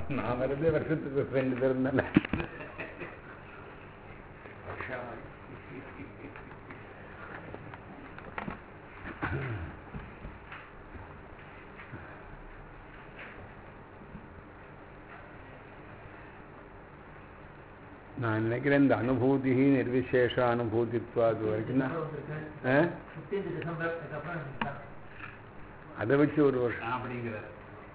நான் வரதே வருஷத்துக்கு ரெண்டு பேரும் தானே நான் நினைக்கிறேன் இந்த அனுபூதி நிர்விசேஷ அனுபூதித்வா அது வரைக்கும் தான் ஆ? ஃபிஃப்டீன்த் டிசம்பர் அதுக்கப்புறம் அதை வச்சு ஒரு வருஷம் அப்படிங்கிறார்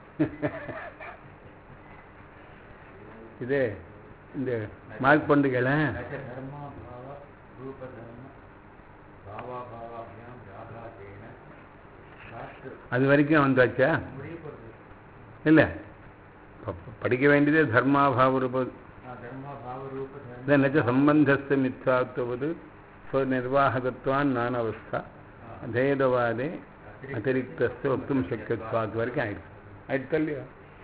இதே இந்த மார்க் பண்டுகளை தர்மா பாவ ரூப தர்ம பாவா பாவாபியாம் வியாபாரேன சாஸ்திர அது வரைக்கும் வந்தாச்சா முடிய போகிறது இல்லை ப- படிக்க வேண்டியதே தர்மாபாவ ரூப தர்மா பாவ ரூப தர்ம இதனச்ச சம்பந்தஸ்த மித்யாத்வது ஸ்வநிர்வாககத்வான் நானவஸ்தா அபேதவாதே அतिरिक्तस्य वक्तुं शक्यत्वात् वरके आयिತು ಆಯ್ತು ಅಲ್ಲಿಯ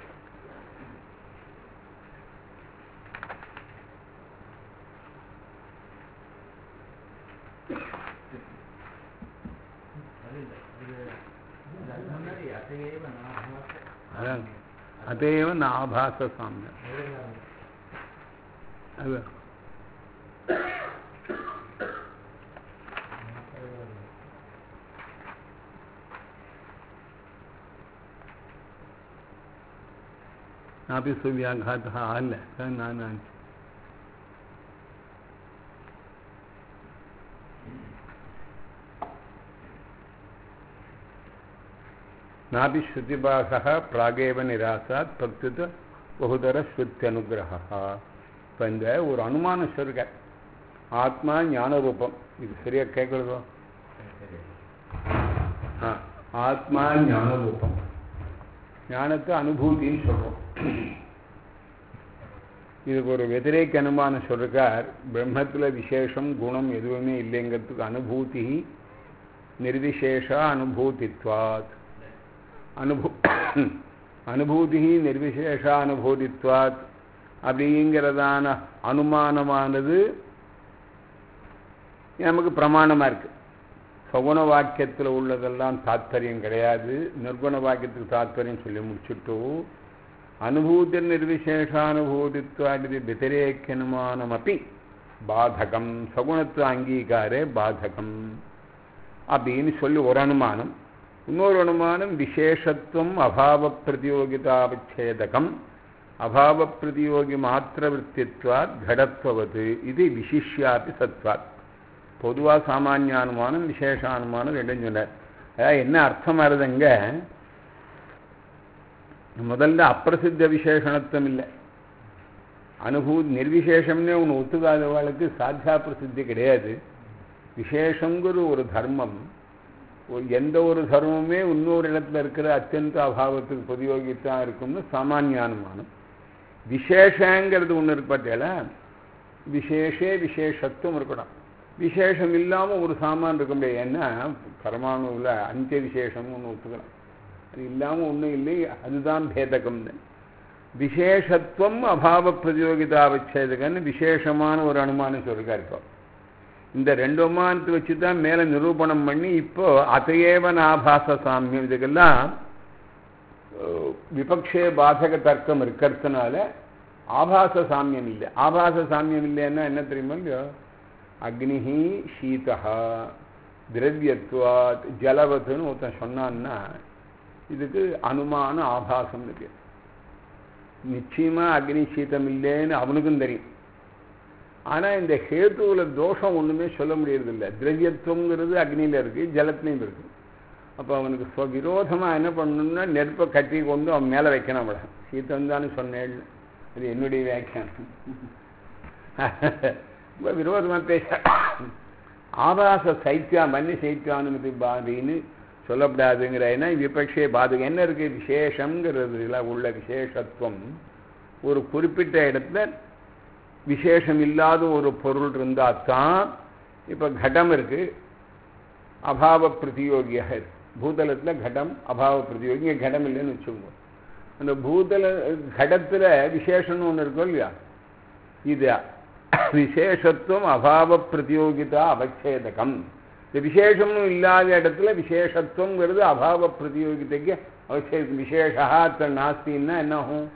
முன்னாடி அசையேவ நாபாச அதான் அதேவ நாபாச சாமியம் அது नापि सुव्याघातः अल् न नापि श्रुतिभागः प्रागेव निरासात् प्रत्युत बहुதர ஸ்ருத்தியனுகிரகா இப்போ இந்த ஒரு அனுமானம் சொல்லுங்க ஆத்மா ஞான ரூபம் இது சரியா கேட்குறதோ ஆ ஆத்மா ஞான ரூபம் ஞானத்தை அனுபூதின்னு சொல்றோம் இதுக்கு ஒரு வெதிரேக்க அனுமானம் சொல்றார் பிரம்மத்துல விசேஷம் குணம் எதுவுமே இல்லைங்கிறதுக்கு அனுபூதி நிர்விசேஷ அனுபூதித்வாத் அனுபூ அனுபூதி நிர்விசேஷ அனுபூதித்வாத் அப்படிங்கிறதான அனுமானமானது நமக்கு பிரமாணமா இருக்கு சகுண வாக்கியத்தில் உள்ளதெல்லாம் தாத்பரியம் கிடையாது நிர்குண வாக்கியத்துக்கு தாத்பரியம் சொல்லி முடிச்சுட்டு அனுபூதி நிர்விசேஷானுபூதித்வாதி व्यतिरेक्यनुमानमपि பாதகம் சகுணத்துவ அங்கீகாரே பாதகம் அப்படின்னு சொல்லி ஒரு அனுமானம் இன்னொரு அனுமானம் விசேஷத்துவம் அபாவ பிரதியோகிதாவச்சேதகம் அபாவ பிரதியோகி மாத்திரவருத்தித்வாத் கடத்வது இது விசிஷ்யாபி சத்வாத் பொதுவாக சாமானிய அனுமானம் விசேஷ அனுமானம் ரெண்டும் சொன்னார் அதாவது என்ன அர்த்தம் வருதுங்க முதல்ல அப்பிரசித்த விசேஷணத்துவம் இல்லை அனுபூதி நிர்விசேஷம்னே ஒன்று ஒத்துக்காதவாளுக்கு சாத்தியா பிரசித்தி கிடையாது விசேஷங்கிற ஒரு தர்மம் ஒரு எந்த ஒரு தர்மமே இன்னொரு இடத்துல இருக்கிற அத்தியந்த அபாவத்துக்கு பிரதியோகித்தான் இருக்கும்னு சாமானிய அனுமானம் விசேஷங்கிறது ஒன்று இருக்கு பார்த்தீங்களா விசேஷே விசேஷத்துவம் இருக்கணும் விசேஷம் இல்லாமல் ஒரு சாமான் இருக்க முடியாது ஏன்னா பரமாணுவில் அந்திய விசேஷம்னு ஒன்று ஒத்துக்கலாம் அது இல்லாமல் ஒன்றும் இல்லை அதுதான் பேதகம்னு விசேஷத்துவம் அபாவ பிரதியோகிதா வச்சதுக்குன்னு விசேஷமான ஒரு அனுமானம் சொல்லிருக்காரு இப்போ இந்த ரெண்டு அனுமானத்தை வச்சு தான் மேலே நிரூபணம் பண்ணி இப்போ அதையேவன் ஆபாச சாமியம் இதுக்கெல்லாம் அஹ், விபக்ஷே பாதக தர்க்கம் இருக்கிறதுனால ஆபாச சாமியம் இல்லை ஆபாச சாமியம் இல்லைன்னா என்ன தெரியுமா இல்லையோ அக்னிஹி சீதா திரவியத்வாத் ஜலவத்துன்னு ஒருத்தன் சொன்னான்னா இதுக்கு அனுமான ஆபாசம் இருக்கு நிச்சயமா அக்னி சீதம் இல்லைன்னு அவனுக்கும் தெரியும் ஆனா இந்த ஹேத்துவுல தோஷம் ஒண்ணுமே சொல்ல முடியறதில்ல திரவியத்துவங்கிறது அக்னியில இருக்கு ஜலத்திலையும் இருக்கு அப்போ அவனுக்கு ஸ்வவிரோதமா என்ன பண்ணணும்னா நெருப்பை கட்டி கொண்டு அவன் மேல வைக்கணும் அவளை சீத்தம் தானே சொன்னேன் அது என்னுடைய வியாக்கியானம் ரொம்ப விரோதமா பேச ஆபாச சைத்தியா மன்னி சைத்தியானுமதி பாதின்னு சொல்லப்படாதுங்கிற ஏன்னா விபக்ஷே பாதகம் என்ன இருக்கு விசேஷங்கிறதுல உள்ள விசேஷத்துவம் ஒரு குறிப்பிட்ட இடத்துல விசேஷம் இல்லாத ஒரு பொருள் இருந்தால் தான் இப்போ கடம் இருக்கு அபாவ பிரதியோகியாக இருக்கு பூதலத்தில் கடம் அபாவ பிரதியோகி இங்கே கடம் இல்லைன்னு வச்சுக்கோங்க அந்த பூதல கடத்தில் விசேஷம்னு ஒன்று இருக்கும் இல்லையா இது விசேஷத்துவம் அபாவ பிரதியோகிதா அவச்சேதகம் இந்த விசேஷமும் இல்லாத இடத்துல விசேஷத்துவங்கிறது அபாவ பிரதியோகிதைக்கு அவசியம் விசேஷா நாஸ்தின்னா என்ன ஆகும்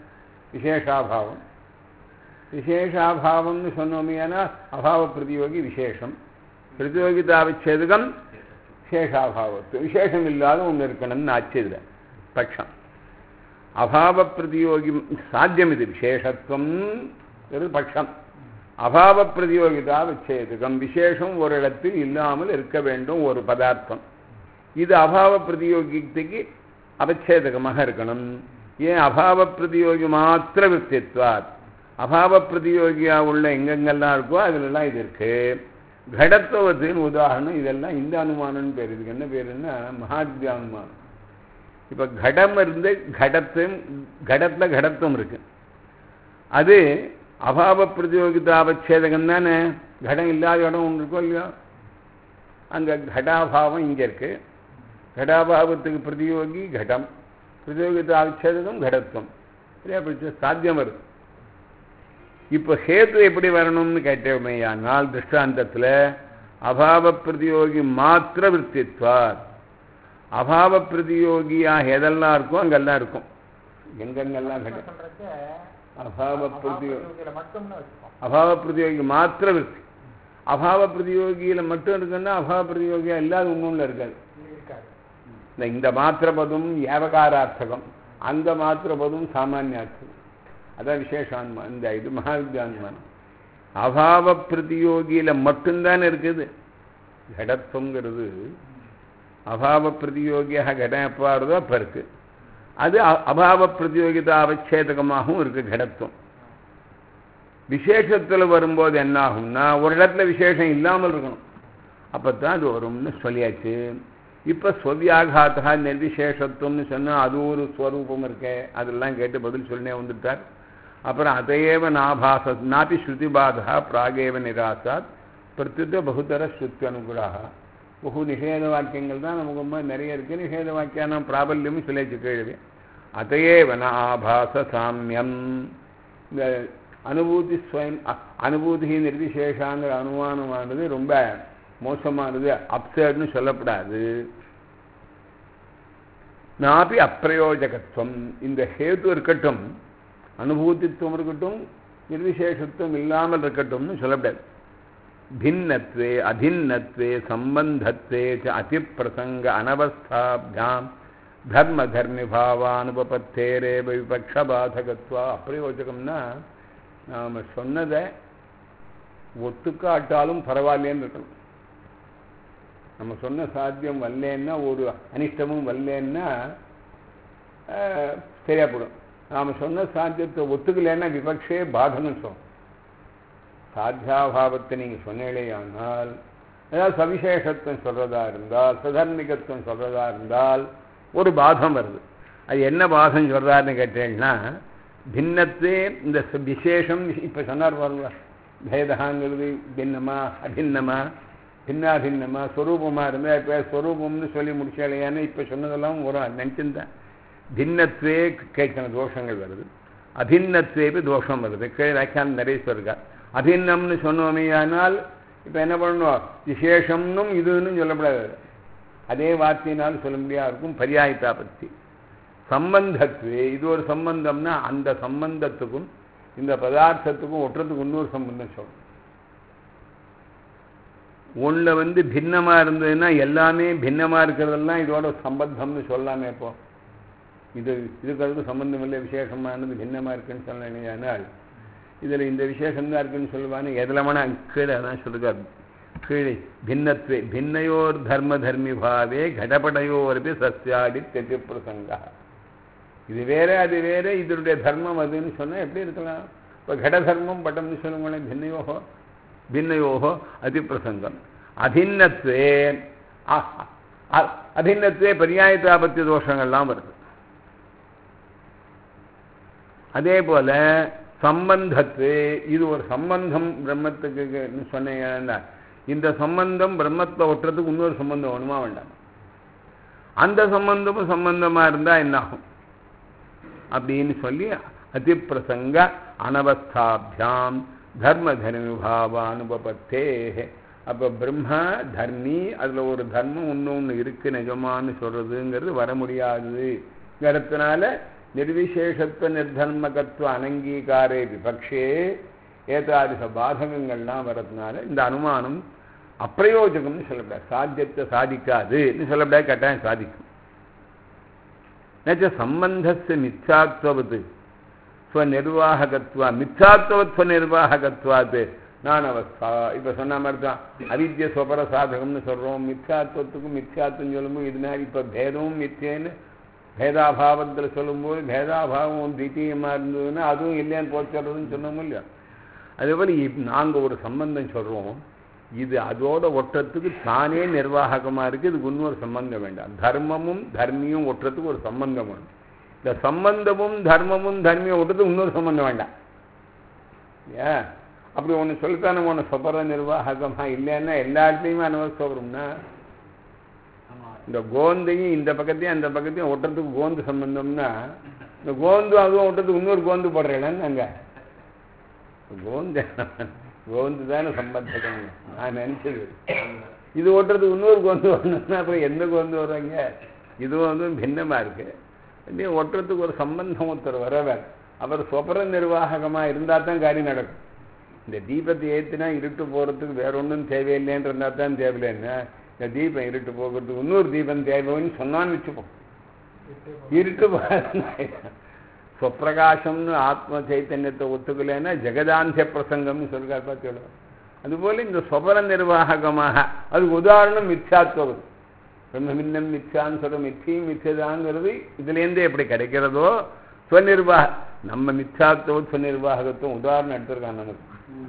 விசேஷாபாவம் விசேஷாபாவம்னு சொன்னோமையானா அபாவ பிரதியோகி விசேஷம் பிரதியோகிதா விச்சேதகம் விசேஷாபாவத்து விசேஷம் இல்லாத ஒன்று இருக்கணும்னு ஆச்சு இதில் பட்சம் அபாவ பிரதியோகி சாத்தியம் இது விசேஷத்துவம் இது பட்சம் அபாவ பிரதியோகிதா விச்சேதகம் விசேஷம் ஒரு இடத்தில் இல்லாமல் இருக்க வேண்டும் ஒரு பதார்த்தம் இது அபாவ பிரதியோகித்துக்கு அவச்சேதகமாக இருக்கணும் ஏன் அபாவ பிரதியோகி மாத்திர வித்தித்வாத் அபாவ பிரதியோகியா உள்ள எங்கெங்கெல்லாம் இருக்கோ அதுலலாம் இது இருக்கு கடத்துவத்தின் உதாரணம் இதெல்லாம் இந்த அனுமானம்னு பேர் இதுக்கு என்ன பேருன்னா மகாத்யா அனுமானம் இப்போ கடம் இருந்து கடத்தும் கடத்தில் கடத்துவம் இருக்கு அது அபாவ பிரதியோகிதாவச்சேதகம் தானே கடம் இல்லாத இடம் ஒன்று இருக்கோ இல்லையோ அங்கே கடாபாவம் இங்கே இருக்கு கடாபாவத்துக்கு பிரதியோகி கடம் பிரதியோகிதாவச்சேதகம் கடத்துவம் சரியா போச்சு சாத்தியம் வருது இப்போ ஹேத்து எப்படி வரணும்னு கேட்டோமேயானால் திருஷ்டாந்தத்தில் அபாவ பிரதியோகி மாத்திர விற்த்தித்வார் அபாவ பிரதியோகியாக எதெல்லாம் இருக்கோ அங்கெல்லாம் இருக்கும் எங்கெங்கெல்லாம் கட்ட சொல்றதுக்கு அபாவ பிரதியோ பிரதியோகியில மட்டும்னு வச்சுப்போம் அபாவ பிரதியோகி மாத்திர விற்பி அபாவ பிரதியோகியில மட்டும் இருக்குன்னா அபாவ பிரதியோகியா இல்லாத ஒன்றும் இருக்காது இது இருக்காது இந்த இந்த மாத்திர பதம் ஏவகாரார்த்தகம் அந்த மாத்திர பதம் சாமானியார்த்தகம் அதான் விசேஷான்மான் இந்த இது மகாவித்யான்மானம் அபாவ பிரதியோகியில மட்டும்தான் இருக்குது கடத்துவங்கிறது அபாவ பிரதியோகியாக கடம் எப்போ வருதோ அப்போ இருக்கு அது அ- அபாவ பிரதியோகிதா அவச்சேதகமாகவும் இருக்கு கடத்துவம் விசேஷத்தில் வரும்போது என்ன ஆகும்னா ஒரு இடத்துல விசேஷம் இல்லாமல் இருக்கணும் அப்போ தான் அது வரும்னு சொல்லியாச்சு இப்போ ஸ்வவியாகாத்தா நிர்விசேஷத்துவம்னு சொன்னால் அது ஒரு ஸ்வரூபம் இருக்கே அதெல்லாம் கேட்டு பதில் சொல்லினே வந்துட்டார் அப்புறம் அதையேவ நாபாச நாபி ஸ்ருதிபாதா பிராகேவ நிராசாத் பிரத்யுத்த பகுதர ஸ்ருத்தி அனுகுராக பகு நிஷேத வாக்கியங்கள் தான் நமக்கு ரொம்ப நிறைய இருக்குது நிஷேத வாக்கியானம் பிராபல்யமும் சொல்லியாச்சு கேள்வி அதையேவ ந ஆபாச சாமியம் இந்த அனுபூதி ஸ்வயம் அ- அனுபூதி நிர்விசேஷாங்கிற அனுமானமானது ரொம்ப மோசமானது அப்சர்ட்னு சொல்லப்படாது நாபி அப்பிரயோஜகத்துவம் இந்த ஹேது இருக்கட்டும் அனுபூதித்துவம் இருக்கட்டும் நிர்விசேஷத்துவம் இல்லாமல் இருக்கட்டும்னு சொல்லப்படாது भिन्नत्वे अभिन्नत्वे सम्बन्धत्वे च अतिप्रसङ्ग अनवस्थाभ्यां धर्मधर्मिभावानुपपत्तेरेव விபக்ஷபாதகத்வா அப்பிரயோஜகம்னா நாம் சொன்னதை ஒத்துக்காட்டாலும் பரவாயில்லைன்னு இருக்கணும் நம்ம சொன்ன சாத்தியம் வரலன்னா ஒரு அனிஷ்டமும் வரலன்னா ஆஹ், சரியா போடும் நாம் சொன்ன சாத்தியத்தை ஒத்துக்கலைன்னா விபக்ஷே பாதகம்னு சொல்லும் சாத்தியாபாவத்தை நீங்கள் சொன்னீங்களேயானால் ஏதாவது சவிசேஷத்துவம் சொல்றதா இருந்தால் சதர்மிகத்துவம் சொல்றதா இருந்தால் ஒரு பாதம் வருது அது என்ன பாதம் சொல்றாருன்னு கேட்டேன்னா பின்னத்தே இந்த ச- விசேஷம் இப்போ சொன்னார் பாருங்க பேதகாங்கிறது பின்னமா அபின்னமா பின்னாபின்னமா ஸ்வரூபமா இருந்தால் இப்போ ஸ்வரூபம்னு சொல்லி முடிச்சாலேயான்னு இப்போ சொன்னதெல்லாம் ஒரு நினச்சிருந்தேன் பின்னத்வே கேட்கிற தோஷங்கள் வருது அபின்னத்வேபி தோஷம் வருது கீழே வியாக்கியானம் நிறைய சொல்லிருக்கார் அபின்னம்னு சொன்னோமேயானால் இப்போ என்ன பண்ணணும் விசேஷம்னும் இதுன்னு சொல்லக்கூடாது அதே வார்த்தையினால் சொல்ல முடியாது இருக்கும் பரியாயத்தா பற்றி சம்பந்தத்துவே இது ஒரு சம்பந்தம்னா அந்த சம்பந்தத்துக்கும் இந்த பதார்த்தத்துக்கும் ஒட்டுறதுக்கு இன்னொரு சம்பந்தம் சொல்லணும் ஒன்றில் வந்து பின்னமாக இருந்ததுன்னா எல்லாமே பின்னமாக இருக்கிறதெல்லாம் இதோட சம்பந்தம்னு சொல்லாமே இப்போ இது இதுக்கு அதுக்கு சம்பந்தம் இல்லை விசேஷமானது பின்னமாக இருக்குன்னு சொல்லலையானால் இதில் இந்த விசேஷம் தான் இருக்குன்னு சொல்லுவான்னு எதில் வேணால் கீழே அதான் சொல்லுவார் கீழே பின்னத்வே பின்னையோர் தர்ம தர்மி பாவே கடபடையோரபி சஸ்யாடி தெத்தி பிரசங்கா இது வேற அது வேற இதனுடைய தர்மம் அதுன்னு சொன்னால் எப்படி இருக்கலாம் இப்போ கடதர்மம் பட்டம்னு சொல்லுங்களேன் பின்னையோகோ பின்னையோகோ அதிப்பிரசங்கம் அபின்னத்வே அ- அ- அபின்னத்வே பரியாயத்தாபத்திய தோஷங்கள்லாம் வருது அதே போல சம்பந்தத்து இது ஒரு சம்பந்தம் பிரம்மத்துக்கு சொன்னீங்கன்னா இந்த சம்பந்தம் பிரம்மத்தை ஒட்டுறதுக்கு இன்னொரு சம்பந்தம் வேணுமா வேண்டாம் அந்த சம்பந்தமும் சம்பந்தமா இருந்தா என்னாகும் அப்படின்னு சொல்லி அதிப்பிரசங்க அனவஸ்தாபியாம் தர்ம தர்மிபாவானுபத்தே அப்போ பிரம்ம தர்மி அதில் ஒரு தர்மம் ஒன்று ஒன்று இருக்கு நிஜமான்னு சொல்றதுங்கிறது வர முடியாதுங்கிறதுனால நிர்விசேஷத்துவ நிர்தர்மகத்துவ அனங்கீகாரே விபக்ஷே ஏதாதிச பாதகங்கள்லாம் வரதுனால இந்த அனுமானம் அப்பிரயோஜகம்னு சொல்லக்கூடாது சாத்தியத்தை சாதிக்காதுன்னு சொல்லக்கூடாது கட்டாயம் சாதிக்கும் நச்ச சம்பந்தஸ்ய மித்யாத்வது ஸ்வநிர்வாகத்வா மித்யாத்வத் ஸ்வநிர்வாகத்வாத் நான் அவஸ்தா இப்போ சொன்ன மாதிரி தான் அவித்ய சொபர சாதகம்னு சொல்கிறோம் மித்யாத்வத்துக்கும் மித்யாத்வம் சொல்லும்போது இது மாதிரி இப்போ பேதமும் மித்தியன்னு பேதாபாவத்தில் சொல்லும்போது பேதாபாவம் தித்தீயமாக இருந்ததுன்னா அதுவும் இல்லையான்னு போச்சுறதுன்னு சொன்னோம் இல்லையா அதேபோல் நாங்கள் ஒரு சம்பந்தம் சொல்கிறோம் இது அதோட ஒட்டுறதுக்கு தானே நிர்வாகமாக இருக்குது இதுக்கு இன்னொரு சம்பந்தம் வேண்டாம் தர்மமும் தர்மியும் ஒட்டுறதுக்கு ஒரு சம்பந்தம் வேணும் இந்த சம்பந்தமும் தர்மமும் தர்மியும் ஒட்டுறதுக்கு இன்னொரு சம்பந்தம் வேண்டாம் ஏன் அப்படி ஒன்று சொல்லித்தானே ஒன்று சொப்பர நிர்வாகமாக இல்லைன்னா எல்லா இடத்துலையுமே அனுபவம் சொல்கிறோம்னா இந்த கோந்தையும் இந்த பக்கத்தையும் அந்த பக்கத்தையும் ஒட்டுறதுக்கு கோந்து சம்பந்தம்னா இந்த கோந்து அதுவும் ஒட்டுறதுக்கு இன்னொரு கோந்து போடுறேன் நாங்கள் கோந்து கோந்து தானே சம்பந்தம் நான் நினச்சது இது ஓட்டுறதுக்கு இன்னொரு கோந்து வரணும்னா அப்புறம் எந்த கோந்து வர்றாங்க இதுவும் வந்து பின்னமாக இருக்குது இன்னும் ஒட்டுறதுக்கு ஒரு சம்பந்தம் ஒருத்தர் வரவர் அவர் சொப்பர நிர்வாகமாக இருந்தால் தான் காரியம் நடக்கும் இந்த தீபத்தை ஏற்றினா இருட்டு போகிறதுக்கு வேற ஒன்றும் தேவையில்லைன்னு இருந்தால் தான் தேவையில்லைன்னா இந்த தீபம் இருட்டு போகிறதுக்கு இன்னொரு தீபம் தேவைன்னு சொன்னான்னு வச்சுப்போம் இருட்டு போகாது ஸ்வப்பிரகாசம்னு ஆத்ம சைத்தன்யத்தை ஒத்துக்கலைன்னா ஜெகதாந்திய பிரசங்கம்னு சொல்கிறார் பார்த்து அதுபோல் இந்த சொபர நிர்வாகமாக அதுக்கு உதாரணம் மித்யாத்துவது பிரம்மமின்னம் மித்யான்னு சொல்கிற மித்தியும் மிச்சதாங்கிறது இதுலேருந்தே எப்படி கிடைக்கிறதோ ஸ்வநிர்வாக நம்ம மித்யாத்துவம் ஸ்வநிர்வாகத்துவம் உதாரணம் எடுத்திருக்காங்க நமக்கு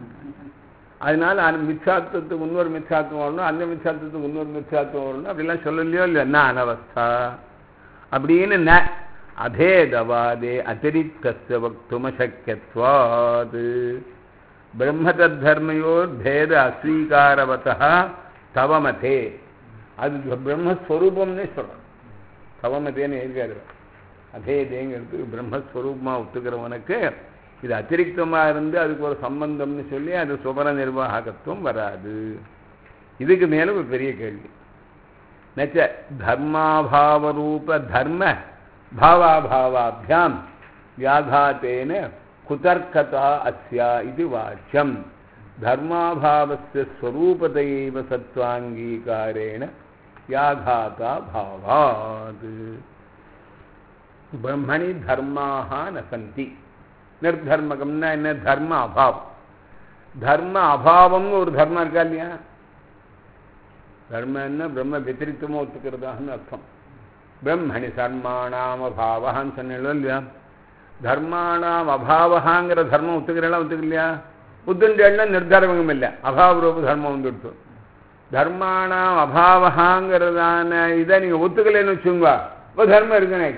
அதனால அந்த மித்யாத்துவத்துக்கு இன்னொரு மித்யாத்துவம் வரணும் அந்த மித்யாத்துவத்துக்கு இன்னொரு மித்யாத்துவம் வரணும் அப்படிலாம் சொல்லலையோ இல்லை என்ன அனவஸ்தா அப்படின்னு ந அபேதவாதே அதிரிக்தஸ்ய வக்துமசக்கியத்வாத் பிரம்மதர்மயோர் பேத அஸ்வீகாரவதா தவமதே அது பிரம்மஸ்வரூபம்னே சொல்கிறோம் தவமதேன்னு எழுதியாரு அபேதேங்கிறது பிரம்மஸ்வரூபமாக ஒத்துக்கிறவனுக்கு இது அதிரிக்தமாக இருந்து அதுக்கு ஒரு சம்பந்தம்னு சொல்லி அது சுபர நிர்வாகத்துவம் வராது இதுக்கு மேலே ஒரு பெரிய கேள்வி நச்ச தர்மாபாவரூப தர்ம பாவாபாவாபியாம் வியாகாத்தேன குதர்க்கதா அஸ்யா இது வாச்சியம் தர்மாபாவஸ்ய ஸ்வரூபதைவ சத்வாங்கீகாரேண வியாகாதா பாவாத் பிரம்மணி தர்மாக ந சந்தி நிர்தர்மகம்னா என்ன தர்ம அபாவம் தர்ம அபாவம்னு ஒரு தர்மம் இருக்கா இல்லையா தர்மன்னா பிரம்ம வெத்திரித்தமாக ஒத்துக்கிறதான்னு அர்த்தம் பிரம்மணி சர்மானாம் அபாவகான்னு சொன்னீங்களோ இல்லையா தர்மானாம் அபாவகாங்கிற தர்மம் ஒத்துக்கிறீங்களா ஒத்துக்கலையா ஒத்துண்டேன்னா நிர்தர்மகம் இல்லை அபாவ ரூப தர்மம் வந்துடுத்து தர்மானாம் அபாவகாங்கிறதான இதை நீங்கள் ஒத்துக்கலைன்னு வச்சுங்க இப்போ தர்மம் இருக்குனே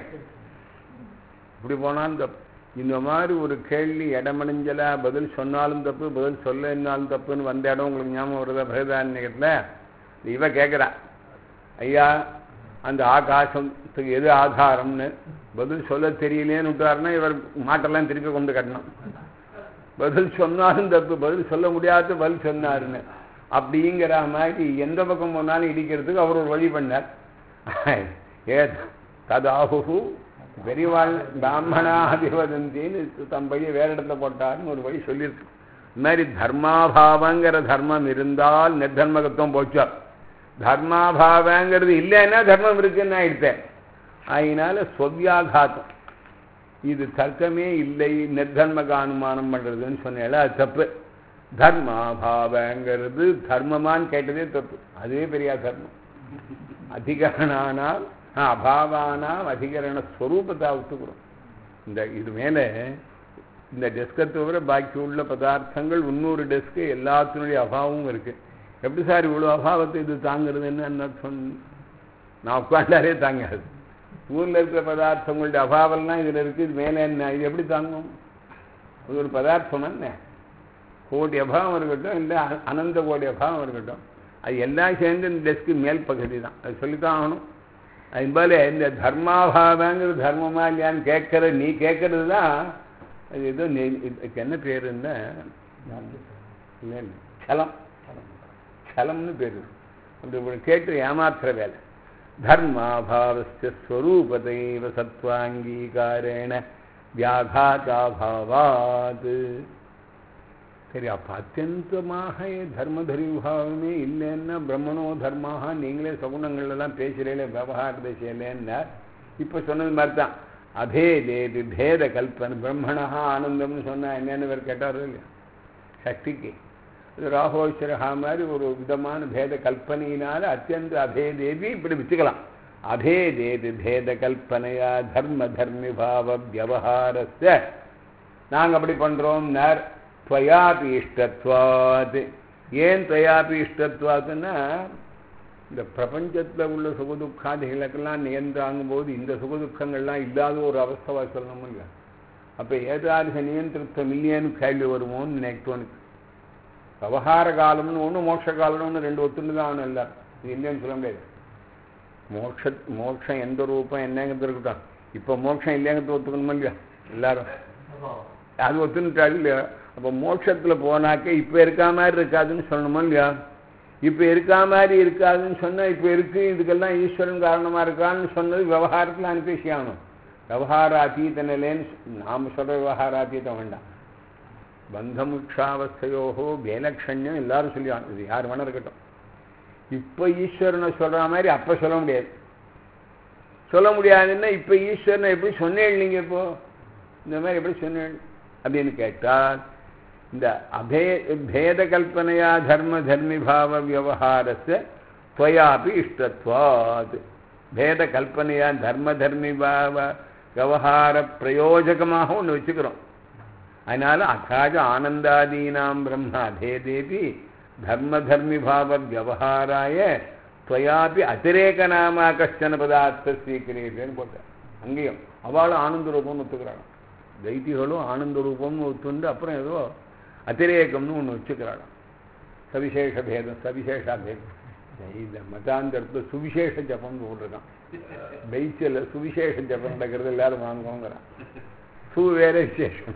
இப்படி போனாலும் தப்பு இந்த மாதிரி ஒரு கேள்வி இடமணிஞ்சல பதில் சொன்னாலும் தப்பு பதில் சொல்லனாலும் தப்புன்னு வந்த இடம் உங்களுக்கு ஞாபகம் வருதா பிரகதாரண்யத்தில் இவ கேட்குறா ஐயா அந்த ஆகாசத்துக்கு எது ஆதாரம்னு பதில் சொல்ல தெரியலேன்னு விட்டாருன்னா இவர் மாட்டெல்லாம் திருப்பி கொண்டு கட்டணும் பதில் சொன்னாலும் தப்பு பதில் சொல்ல முடியாத பதில் சொன்னாருன்னு அப்படிங்கிற மாதிரி எந்த பக்கம் போனாலும் இடிக்கிறதுக்கு அவர் ஒரு வழி பண்ணார் ஏ ததாஹு பெரியவாள் பிராமணா அதிபதந்தின்னு தம் பையன் வேற இடத்துல போட்டார்னு ஒரு வழி சொல்லியிருக்கு இந்த மாதிரி தர்மாபாவங்கிற தர்மம் இருந்தால் நிர்தர்மகத்துவம் போச்சார் தர்மாபாவங்கிறது இல்லைன்னா தர்மம் இருக்குன்னு ஆயிடுத்தேன் அதனால சொவ்யாகாத்தம் இது தர்க்கமே இல்லை நிர்தர்மக அனுமானம் பண்ணுறதுன்னு சொன்னால அது தப்பு தர்மாபாவங்கிறது தர்மமான்னு கேட்டதே தப்பு அதுவே பெரிய தர்மம் அதிகரணானால் அபாவானாம் அதிகரண ஸ்வரூபத்தை ஒத்துக்கிறோம் இந்த இது மேலே இந்த டெஸ்கை தவிர பாக்கி உள்ள பதார்த்தங்கள் இன்னொரு டெஸ்க்கு எல்லாத்தினுடைய அபாவமும் இருக்குது எப்படி சார் இவ்வளோ அபாவத்தை இது தாங்கிறதுன்னு என்ன சொன்ன நான் உட்காண்டாரே தாங்காது ஊரில் இருக்கிற பதார்த்தங்களுடைய அபாவம்லாம் இதில் இருக்குது இது மேலே என்ன இது எப்படி தாங்கும் இது ஒரு பதார்த்தம் என்ன கோடி அபாவம் இருக்கட்டும் இல்லை அனந்த கோடி அபாவம் இருக்கட்டும் அது எல்லாம் சேர்ந்து இந்த டெஸ்க்கு மேல் பகுதி தான் அது சொல்லித்தான் ஆகணும் அதுபோல இந்த தர்மாபாவங்கிறது தர்மமா இல்லையான்னு கேட்கற நீ கேட்கறது தான் அது ஏதோ இதுக்கு என்ன பேருன்னா இல்லை இல்லை சலம் சலம்னு பேர் அப்படி கேட்டு ஏமாத்துற வேலை தர்மாபாவஸ்ய ஸ்வரூபதைவ சத்வாங்கீகாரேண வியாகாதாபாவாத் சரி அப்போ அத்தியந்தமாக தர்மதரி விபாவமே இல்லைன்னா பிரம்மனோ தர்மாக நீங்களே சகுனங்கள்லாம் பேசுகிறீங்களே விவகார திசையிலேன்னா இப்போ சொன்னது மாதிரி தான் அபேதேபி பேத கல்பனை பிரம்மணா ஆனந்தம்னு சொன்னால் என்னென்ன பேர் கேட்டாரோ இல்லையா சக்திக்கு இது ராகோஸ்வரஹா மாதிரி ஒரு விதமான பேத கல்பனையினால அத்தியந்த அபேதேபி இப்படி வச்சுக்கலாம் அபேதேபி பேத கல்பனையா தர்ம தர்மி பாவ வியவஹாரஸ்ய நாங்கள் அப்படி பண்ணுறோம் நர் துவயாபி இஷ்டத்வாத் ஏன் துவயாபி இஷ்டத்வாத்துன்னா இந்த பிரபஞ்சத்தில் உள்ள சுகதுக்காதிகளுக்கெல்லாம் நியந்தாங்கும் போது இந்த சுகதுக்கங்கள்லாம் இல்லாத ஒரு அவஸ்தவா சொல்லணும் இல்லை அப்போ ஏதாதிக நியந்திரத்துவம் இல்லையேன்னு கேள்வி வருமோன்னு எனக்கு தோணுது விவகார காலம்னு ஒன்று மோட்ச காலம்னு ரெண்டு ஒத்துண்டு தான் ஆகணும் எல்லாரும் இது இல்லைன்னு சொல்ல முடியாது மோட்ச மோட்சம் எந்த ரூபம் என்னங்கிறது இருக்கட்டும் இப்போ மோட்சம் இல்லைங்கிறது ஒத்துக்கணுமா இல்லையா எல்லாரும் அது ஒத்துனுட்டாரு இல்லையா அப்போ மோட்சத்தில் போனாக்க இப்போ இருக்கா மாதிரி இருக்காதுன்னு சொல்லணுமா இல்லையா இப்போ இருக்கா மாதிரி இருக்காதுன்னு சொன்னால் இப்போ இருக்கு இதுக்கெல்லாம் ஈஸ்வரன் காரணமாக இருக்கான்னு சொன்னது விவகாரத்தில் அனுப்பேசி ஆகணும் விவகார அத்தீத நிலைன்னு நாம் சொல்கிற விவகார அத்தீதம் வேண்டாம் பந்தமுட்சாவஸ்தையோகோ வேலக்ஷண்யம் எல்லாரும் சொல்லி இது யார் வேணா இருக்கட்டும் இப்போ ஈஸ்வரனை சொல்கிற மாதிரி அப்போ சொல்ல முடியாது சொல்ல முடியாதுன்னா இப்போ ஈஸ்வரனை எப்படி சொன்னேன் நீங்கள் இப்போ இந்த மாதிரி எப்படி சொன்னேன் அப்படின்னு கேட்டால் இந்த அபே பேத கல்பனையா தர்ம தர்மி பாவ விவகாரத்தை துவயாபி இஷ்டத்வாத் பேத கல்பனையா தர்ம தர்மி பாவ விவகார பிரயோஜகமாக ஒன்று வச்சுக்கிறோம் அதனால அகாஜ ஆனந்தாதீனாம் பிரம்ம அபேதேபி தர்ம தர்மி பாவ விவகாராய துவயாபி அதிரேக நாமா கஷ்டன பதார்த்த ஸ்வீக்கிரியேன்னு போட்டார் அங்கேயும் அவளும் ஆனந்த ரூபம்னு ஒத்துக்கிறாங்க தைத்திகளும் ஆனந்த ரூபம்னு ஒத்துண்டு அப்புறம் ஏதோ அதிரேகம்னு ஒன்று வச்சுக்கிறாளாம் சவிசேஷ பேதம் சவிசேஷா பேதம் இந்த மதாந்தரத்தில் சுவிசேஷ ஜபம்னு போட்டிருக்கான் பைச்சில் சுவிசேஷ ஜபம் நடக்கிறது எல்லாரும் வாங்குவோங்கிறான் சு வேற விசேஷம்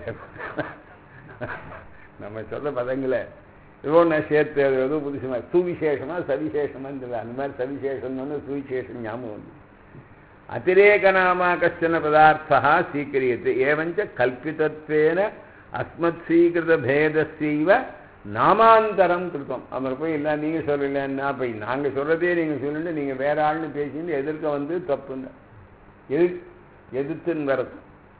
நம்ம சொல்ல பதங்களை ஏதோ நான் சேர்த்து அது ஏதோ புதுசுமா சுவிசேஷமா சவிசேஷமான்னு தெரியல அந்த மாதிரி சவிசேஷம்னு சுவிசேஷம் ஞாபகம் வந்து அதிரேகநாமா கஷ்டன பதார்த்தா ஸ்வீக்கிரியத்தை ஏவஞ்ச கல்பிதத்வேன அஸ்மத் ஸ்வீகிருத பேதஸ்யைவ நாமாந்தரம் கிருத்தம் அவர் போய் இல்லை நீங்கள் சொல்லலைன்னா போய் நாங்கள் சொல்கிறதே நீங்கள் சொல்லிட்டு நீங்கள் வேற ஆள்னு பேசிட்டு எதிர்க்க வந்து தப்புன்னு எது எதிர்த்துன்னு வரது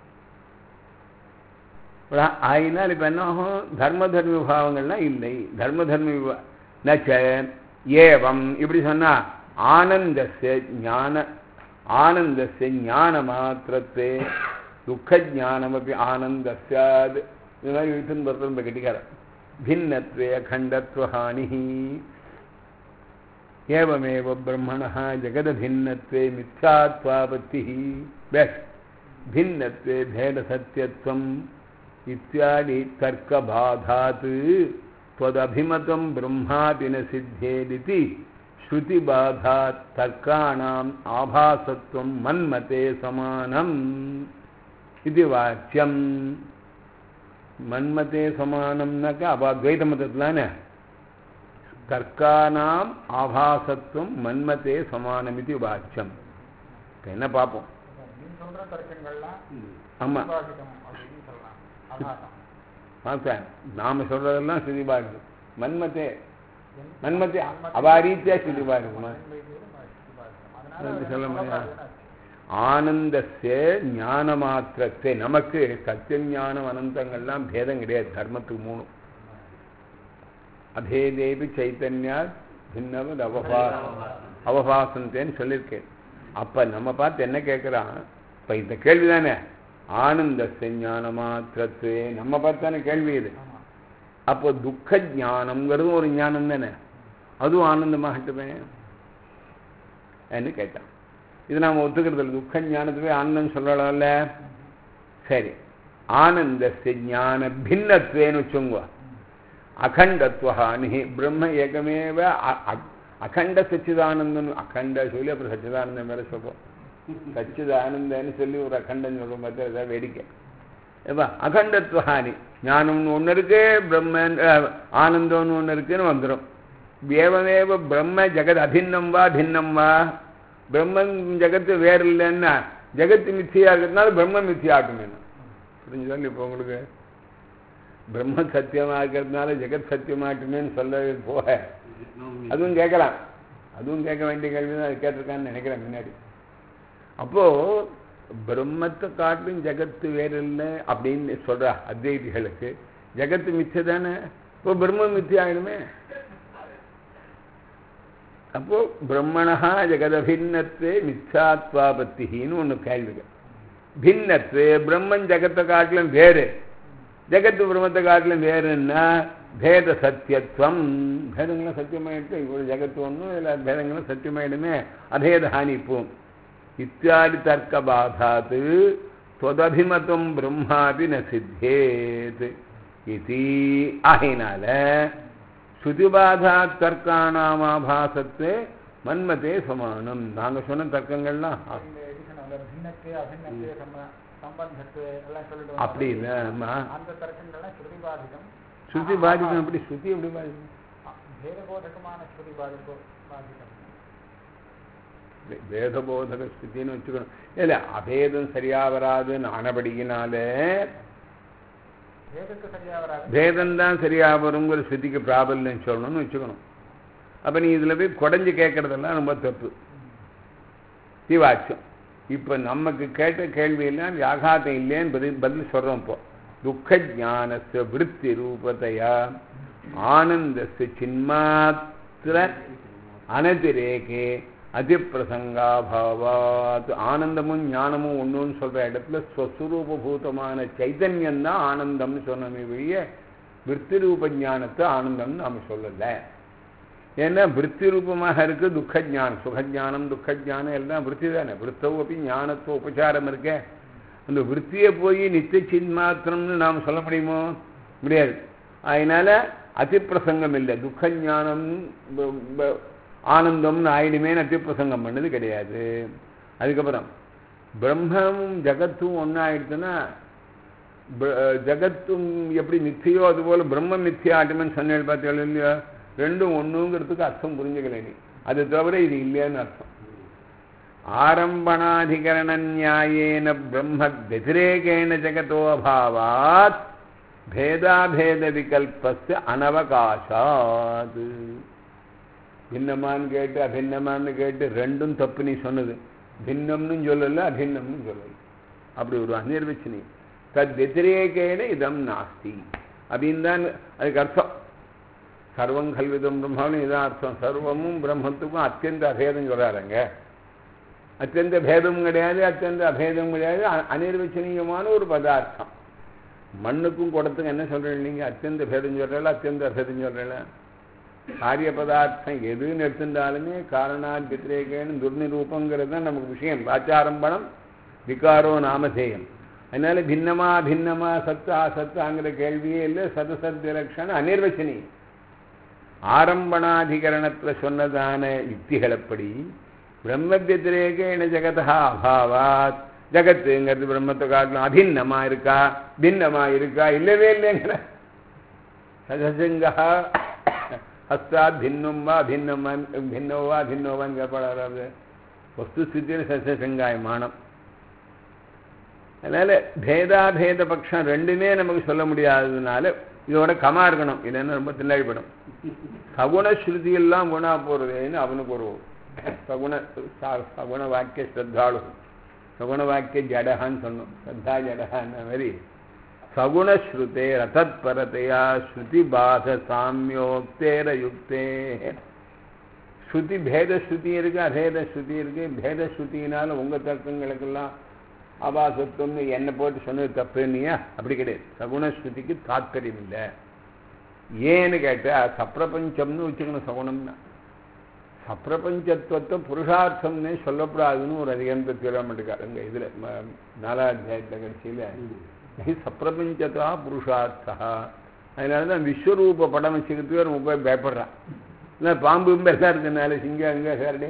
ஆயினால் இப்போ என்ன ஆகும் தர்ம தர்ம விபாவங்கள்லாம் இல்லை தர்ம தர்ம விபா நச்ச ஏவம் இப்படி சொன்னால் ஆனந்தஸ்ய ஞான ஆனந்தஸ்ய ஞான மாத்திரத்தே துக்க ஜானமப்பி ஆனந்தஸ்யாது இது மாதிரி இழுத்துன்னு பரத்தில் நம்ம கட்டிக்காரன் भिन्नत्वे अखण्डत्वहानिः एवमेव ब्रह्मणः जगदभिन्नत्वे मिथ्यात्वापत्तिः बेस् भिन्नत्वे भेदसत्यत्वम् इत्यादि तर्कबाधात् त्वदभिमतं ब्रह्मापि न सिद्धेदिति श्रुतिबाधात् तर्काणाम् आभासत्वं मन्मते समानम् इति वाच्यम् மன்மதே சமானம்னாக்கா அப்போ அத்வைத மதத்திலான தர்க்கானாம் ஆபாசத்துவம் மன்மதே சமானம் இது வாக்கியம் இப்போ என்ன பார்ப்போம் நீங்க சொல்ற தர்க்கங்கள்லாம் ஆமாம் சுபாஷிதம் அப்படின்னு சொல்லலாம் அபாசம் பார்த்தேன் நாம் சொல்கிறதெல்லாம் ஸ்ருதிபாகுது மன்மதே மன்மதே அவாரீத்தியா ஸ்ருதிபாகுமா அப்படி சொல்ல முடியாது ஆனந்தஸ்ய ஞான மாத்திரத்தை நமக்கு சத்திய ஞானம் அனந்தங்கள்லாம் பேதம் கிடையாது தர்மத்துக்கு மூணு அபேதேபி சைத்தன்யா பின்னவத் அவபா அவபாசந்தேன்னு சொல்லியிருக்கேன் அப்போ நம்ம பார்த்து என்ன கேட்குறான் இப்போ இந்த கேள்வி தானே ஆனந்தஸ்ய ஞான மாத்திரத்து நம்ம பார்த்து தானே கேள்வி இது அப்போ துக்க ஞானம்ங்கிறதும் ஒரு ஞானம் தானே அதுவும் ஆனந்தமாகட்டுமே என்று கேட்டான் இது நாம் ஒத்துக்கிறது இல்லை துக்க ஞானத்துவே ஆனந்தம் சொல்லலாம்ல சரி ஆனந்த ஞான பின்னத்வேன்னு வச்சுங்க அகண்டத்வஹானி பிரம்ம ஏகமேவ அ- அ- அகண்ட சச்சிதானந்தம் அகண்ட சொல்லி அப்புறம் சச்சிதானந்தம் வேற சொல்றோம் சச்சிதானந்தன்னு சொல்லி ஒரு அகண்டம் சொல்றோம் பார்த்தா ஏதாவது வேடிக்கை ஏப்பா அகண்டத்வஹானி ஞானம்னு ஒன்று இருக்கு பிரம்மன் அஹ், ஆனந்தம்னு ஒன்று இருக்குன்னு வந்துடும் ஏவமேவ பிரம்ம ஜெகத் அபின்னம் வா பின்னம் வா பிரம்மன் ஜெகத்து வேற இல்லைன்னா ஜெகத்து மித்தியா இருக்கிறதுனால பிரம்ம மித்தியாட்டுமே புரிஞ்சுதா இப்போ உங்களுக்கு பிரம்ம சத்தியமா இருக்கிறதுனால ஜெகத் சத்தியமாட்டுமேன்னு சொல்ல போக அதுவும் கேட்கலாம் அதுவும் கேட்க வேண்டிய கேள்வி தான் அது கேட்டிருக்கான்னு நினைக்கிறேன் முன்னாடி அப்போ பிரம்மத்தை காட்டிலும் ஜெகத்து வேற இல்லை அப்படின்னு சொல்ற அத்வைதிகளுக்கு ஜெகத்து மிச்ச தானே இப்போ பிரம்ம மித்திய ஆயிடுமே அப்போ பிரம்மணா ஜெகதபின்னத்வே மித்யாத்வாபத்தின்னு ஒன்று கேள்விகள் பின்னத்து பிரம்மன் ஜெகத்தை காட்டிலும் வேறு ஜெகத்து பிரம்மத்தை காட்டிலும் வேறுன்னா பேத சத்தியத்துவம் பேதங்களும் சத்தியமாயிட்டு இவ்வளோ ஜெகத்து ஒன்றும் இல்லை பேதங்களும் சத்தியமாயிடுமே அபேத ஹானிப்போம் இத்தியாதி தர்க்க பாதாத் தொதபிமதம் பிரம்மாபி ந சித்தேத் இது ஆகினால ஸ்ருதிபாதா தர்க்கானாமாபாசத்து மன்மதே சமானம் நாங்க சொன்ன தர்க்கங்கள்லாம் இந்த எடிஷன் அந்த பின்னத்து அபின்னத்து சம்ம சம்பந்தத்து எல்லாம் சொல்லிட்டு அப்படி இல்லை ஆமா அந்த தர்க்கங்கள்லாம் ஸ்ருதி பாதிதம் ஸ்ருதி பாதிக்கும் எப்படி ஸ்ருதி எப்படி பாதிக்கும் பேதபோதகமான ஸ்ருதி பாதிப்பு பாதிதம் வே- வேதபோதக ஸ்ருதின்னு வச்சுக்கணும் இல்லை அபேதம் சரியா வராதுன்னு ஆனபடியினாலே வேதத்துக்கு சரியா வராது பேதம்தான் சரியா வருங்கிற ஸ்ருதிக்கு பிராபல்யம் சொல்லணும்னு வச்சுக்கணும் அப்ப நீ இதுல போய் குடஞ்சு கேட்கறதெல்லாம் ரொம்ப தப்பு தீவாட்சம் இப்ப நமக்கு கேட்ட கேள்வியெல்லாம் வியாகாதம் இல்லைன்னு பதில் பதில் சொல்றோம் இப்போ துக்க ஜானஸ்ய விருத்தி ரூபத்தையா ஆனந்தஸ்ய சின்மாத்திர அனதிரேகே அதிப்பிரசங்காபாவாத் ஆனந்தமும் ஞானமும் ஒண்ணுன்னு சொல்ற இடத்துல ஸ்வஸ்வரூபபூதமான சைதன்யம் தான் ஆனந்தம்னு சொன்னமே வெளிய விற்பி ரூப ஞானத்தை ஆனந்தம்னு நாம சொல்லல ஏன்னா விற்பி ரூபமாக இருக்கு துக்க ஞானம் சுகஜானம் துக்க ஞானம் எல்லாம் விற்பி தானே விற்பவ அப்படி ஞானத்துவ உபச்சாரம் இருக்கே அந்த விற்பியை போய் நித்திய சின்மாத்திரம்னு நாம் சொல்ல முடியுமோ முடியாது அதனால அதிப்பிரசங்கம் இல்லை துக்க ஞானம் ப- ப- ஆனந்தம்னு ஆயிடுமே அதிப்பிரசங்கம் பண்ணது கிடையாது அதுக்கப்புறம் பிரம்மமும் ஜகத்தும் ஒன்றாயிடுச்சுன்னா ஜகத்தும் எப்படி மித்தியோ அதுபோல பிரம்ம மித்தியா ஆட்டுமேன்னு சொன்னேன் பார்த்தீங்களா இல்லையா ரெண்டும் ஒண்ணுங்கிறதுக்கு அர்த்தம் புரிஞ்சுக்கல நீ அது தவிர இது இல்லைன்னு அர்த்தம் ஆரம்பணாதிகரண நியாயேன பிரம்ம வதிரேகேன ஜெகதோ அபாவாத் பேதாபேத விகல்பஸ்ய அனவகாசாத் பின்னமான்னு கேட்டு அபின்னமான்னு கேட்டு ரெண்டும் தப்பு நீ சொன்னது பின்னம்னு சொல்லல அபின்னம்னு சொல்லல அப்படி ஒரு அநிர்வச்சனி தத் வதிரேகேன இதம் நாஸ்தி அப்படின்னு தான் அதுக்கு அர்த்தம் சர்வம் கல்விதம் பிரம்மாவும் இதான் அர்த்தம் சர்வமும் பிரம்மத்துக்கும் அத்தியந்த அபேதம் சொல்றாருங்க அத்தியந்த பேதமும் கிடையாது அத்தியந்த அபேதம் கிடையாது அ- அனிர்வச்சனீயமான ஒரு பதார்த்தம் மண்ணுக்கும் குடத்துக்கும் என்ன சொல்றீங்க நீங்க அத்தியந்த பேதம் சொல்றல அத்தியந்த அபேதம் சொல்றல காரிய பதார்த்தம் எதுன்னு எடுத்துட்டாலுமே காரணாத் வித்திரேகன்னு துர்நிரூபங்கிறது தான் நமக்கு விஷயம் வாச்சாரம்பணம் விகாரோ நாமதேயம் அதனால பின்னமா பின்னமா சத்து அசத்தாங்கிற கேள்வியே இல்லை சதசத் லட்சணம் அனிர்வச்சனீயம் ஆரம்பணாதிகரணத்தில் சொன்னதான யுக்திகளப்படி பிரம்ம வத்திரேகேன ஜெகதா அபாவாத் ஜகத்துங்கிறது பிரம்மத்தை காட்டிலும் அபின்னமா இருக்கா பின்னமா இருக்கா இல்லவே இல்லைங்கிற சதசங்கா ஹஸ்தாத் பின்னம் வா பின்னமன் பின்னோ வா பின்னோவான்னு கேட்பாடாது வஸ்து ஸ்தித்தியில் சசசங்காயமானம் அதனால பேதாபேத பட்சம் ரெண்டுமே நமக்கு சொல்ல முடியாததுனால இதோட கமா இருக்கணும் இல்லைன்னா ரொம்ப தில்லாடிப்படும் சகுண ஸ்ருதி எல்லாம் குணா போறதுன்னு அவனுக்கு ஒரு சகுண ச- சகுண வாக்கிய ஸ்ரத்தாளு சகுண வாக்கிய ஜடகான்னு சொன்னோம் ஸ்ரத்தா ஜடகான்ன மாதிரி சகுணஸ்ருதே ரதத்பரதையா ஸ்ருதி பாத சாமியோக்தேர யுக்தே ஸ்ருதி பேத ஸ்ருதி இருக்கு அபேத ஸ்ருதி இருக்கு பேத ஸ்ருதியினால உங்க தர்க்கங்களுக்கெல்லாம் அபாசத்துவம்னு என்னை போட்டு சொன்னது தப்புன்னியா அப்படி கிடையாது சகுணஸ்ருதிக்கு தாத்பரியம் இல்லை ஏன்னு கேட்டா சப்பிரபஞ்சம்னு வச்சுக்கணும் சகுணம்னா சப்பிரபஞ்சத்துவத்தை புருஷார்த்தம்னே சொல்லப்படாதுன்னு ஒரு அதிகாரத்தை தீர்மானிக்காருங்க இதுல ம- நாலாம் அத்தியாயத்துல கடைசியில சப்பிரபஞ்சத்தா புருஷார்த்தா அதனால தான் விஸ்வரூப படம் வச்சுக்கிறதுக்கு ரொம்ப பேர் பயப்படுறான் இல்லை பாம்பு எல்லாம் இருக்கனால சிங்கம் அங்கே சாரடி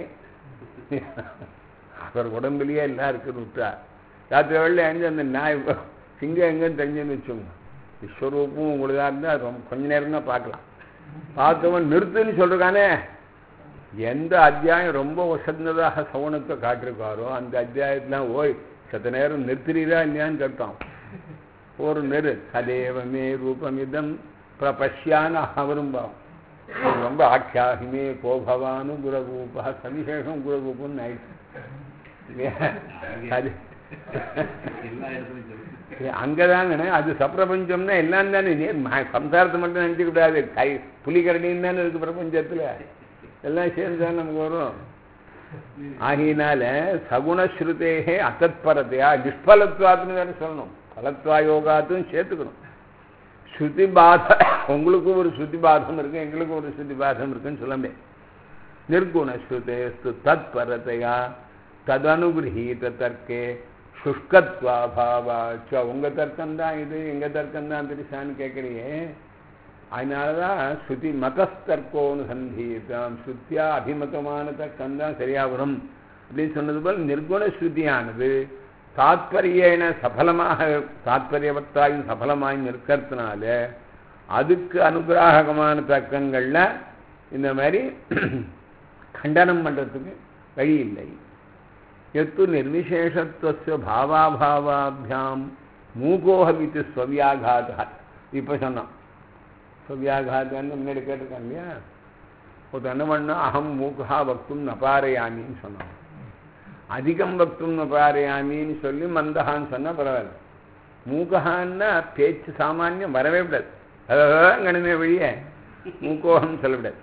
அவர் உடம்புலயே எல்லாம் இருக்குன்னு விட்டா ராத்திரி வேலை அஞ்சு அந்த நாய் சிங்கம் எங்கன்னு தெரிஞ்சுன்னு வச்சோங்க விஸ்வரூபம் உங்களுதா இருந்தால் ரொம்ப கொஞ்ச நேரம் தான் பார்க்கலாம் பார்த்தவன் நிறுத்துன்னு சொல்றானே எந்த அத்தியாயம் ரொம்ப உசந்ததாக சவுனத்தை காட்டிருக்காரோ அந்த அத்தியாயத்தில் ஓய் சத்த நேரம் நிறுத்துறீரா இல்லையான்னு கேட்டான் ஒரு நெரு சதேவமே ரூபமிதம் பிரபஷ்யான்னு அவரும் பாவம் இது ரொம்ப ஆக்கியாகிமே கோபவானு குரகூபா சவிசேஷம் குரகூபம்னு ஆயிடுச்சு இல்லையா? அது எல்லா இடத்துலையும் சொல்லு அங்கதாங்கண்ணே அது சப்பிரபஞ்சம்னா எல்லாம் தானே நீ ம- சம்சாரத்தை மட்டும் நினைக்க கூடாது கை புலிகரடின்னு தானே இருக்கு பிரபஞ்சத்துல எல்லாம் சேர்ந்து தான் நமக்கு வரும் ஆகையினால சகுணஸ்ருதேகே அத்தத்பரத்தையா நிஷ்பலத்வாத்துன்னு வேற சொல்லணும் பலத்வா யோகாத்தும் சேர்த்துக்கணும் ஸ்ருதி பாத உங்களுக்கும் ஒரு ஸ்ருதி பாதம் இருக்கு எங்களுக்கும் ஒரு ஸ்ருதி பாதம் இருக்குன்னு சொல்ல முடியாது நிர்குணஸ்ருதேஸ்து தத்பரத்தையா ததனுகிரகீத தர்க்கே சுஷ்கத்வாபாவாச்ச உங்க தர்க்கம் தான் இது எங்க தர்க்கம் தான் பெருசான்னு கேட்குறியே அதனாலதான் ஸ்ருதி மதஸ்தர்க்கோன்னு சந்தீதம் ஸ்ருத்தியா அபிமதமான தர்க்கம் தான் சரியா வரும் அப்படின்னு சொன்னது போல் நிர்குண ஸ்ருதியானது தாத்பரியேன சபலமாக தாத்பரியவத்தாயும் சபலமாயும் இருக்கிறதுனால அதுக்கு அனுகிராகமான தர்க்கங்கள்ல இந்த மாதிரி கண்டனம் பண்றதுக்கு வழி இல்லை எத்து நிர்விசேஷத்துவ பாவாபாவாபியாம் மூகோஹமித்து ஸ்வவியாகாதா இப்போ சொன்னான் ஸ்வவியாகாதான்னு முன்னாடி கேட்டிருக்காங்க இல்லையா ஒருத்தர் என்ன பண்ணா அகம் மூகா வக்தும் நபாரையாமின்னு சொன்னான் அதிகம் வக்தும் நபாரையாமின்னு சொல்லி மந்தகான்னு சொன்னா பரவாயில்ல மூகஹான்னா பேச்சு சாமானியம் வரவே விடாது அதான் கணுமே வழிய மூக்கோகம் சொல்லவிடாது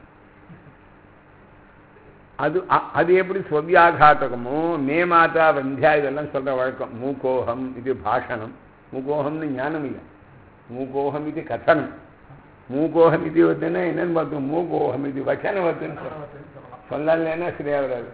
அது அ- அது எப்படி ஸ்வவியாகாத்தகமோ மே மாதா வந்தியா இதெல்லாம் சொல்ற வழக்கம் மூகோகம் இது பாஷணம் மூகோகம்னு ஞானம் இல்லை மூகோகம் இது கதனம் மூகோகம் இது வந்துன்னா என்னன்னு பார்த்தோம் மூகோகம் இது வச்சனவத்துன்னு சொல்றோம் சொல்லலைன்னா சரியா வராது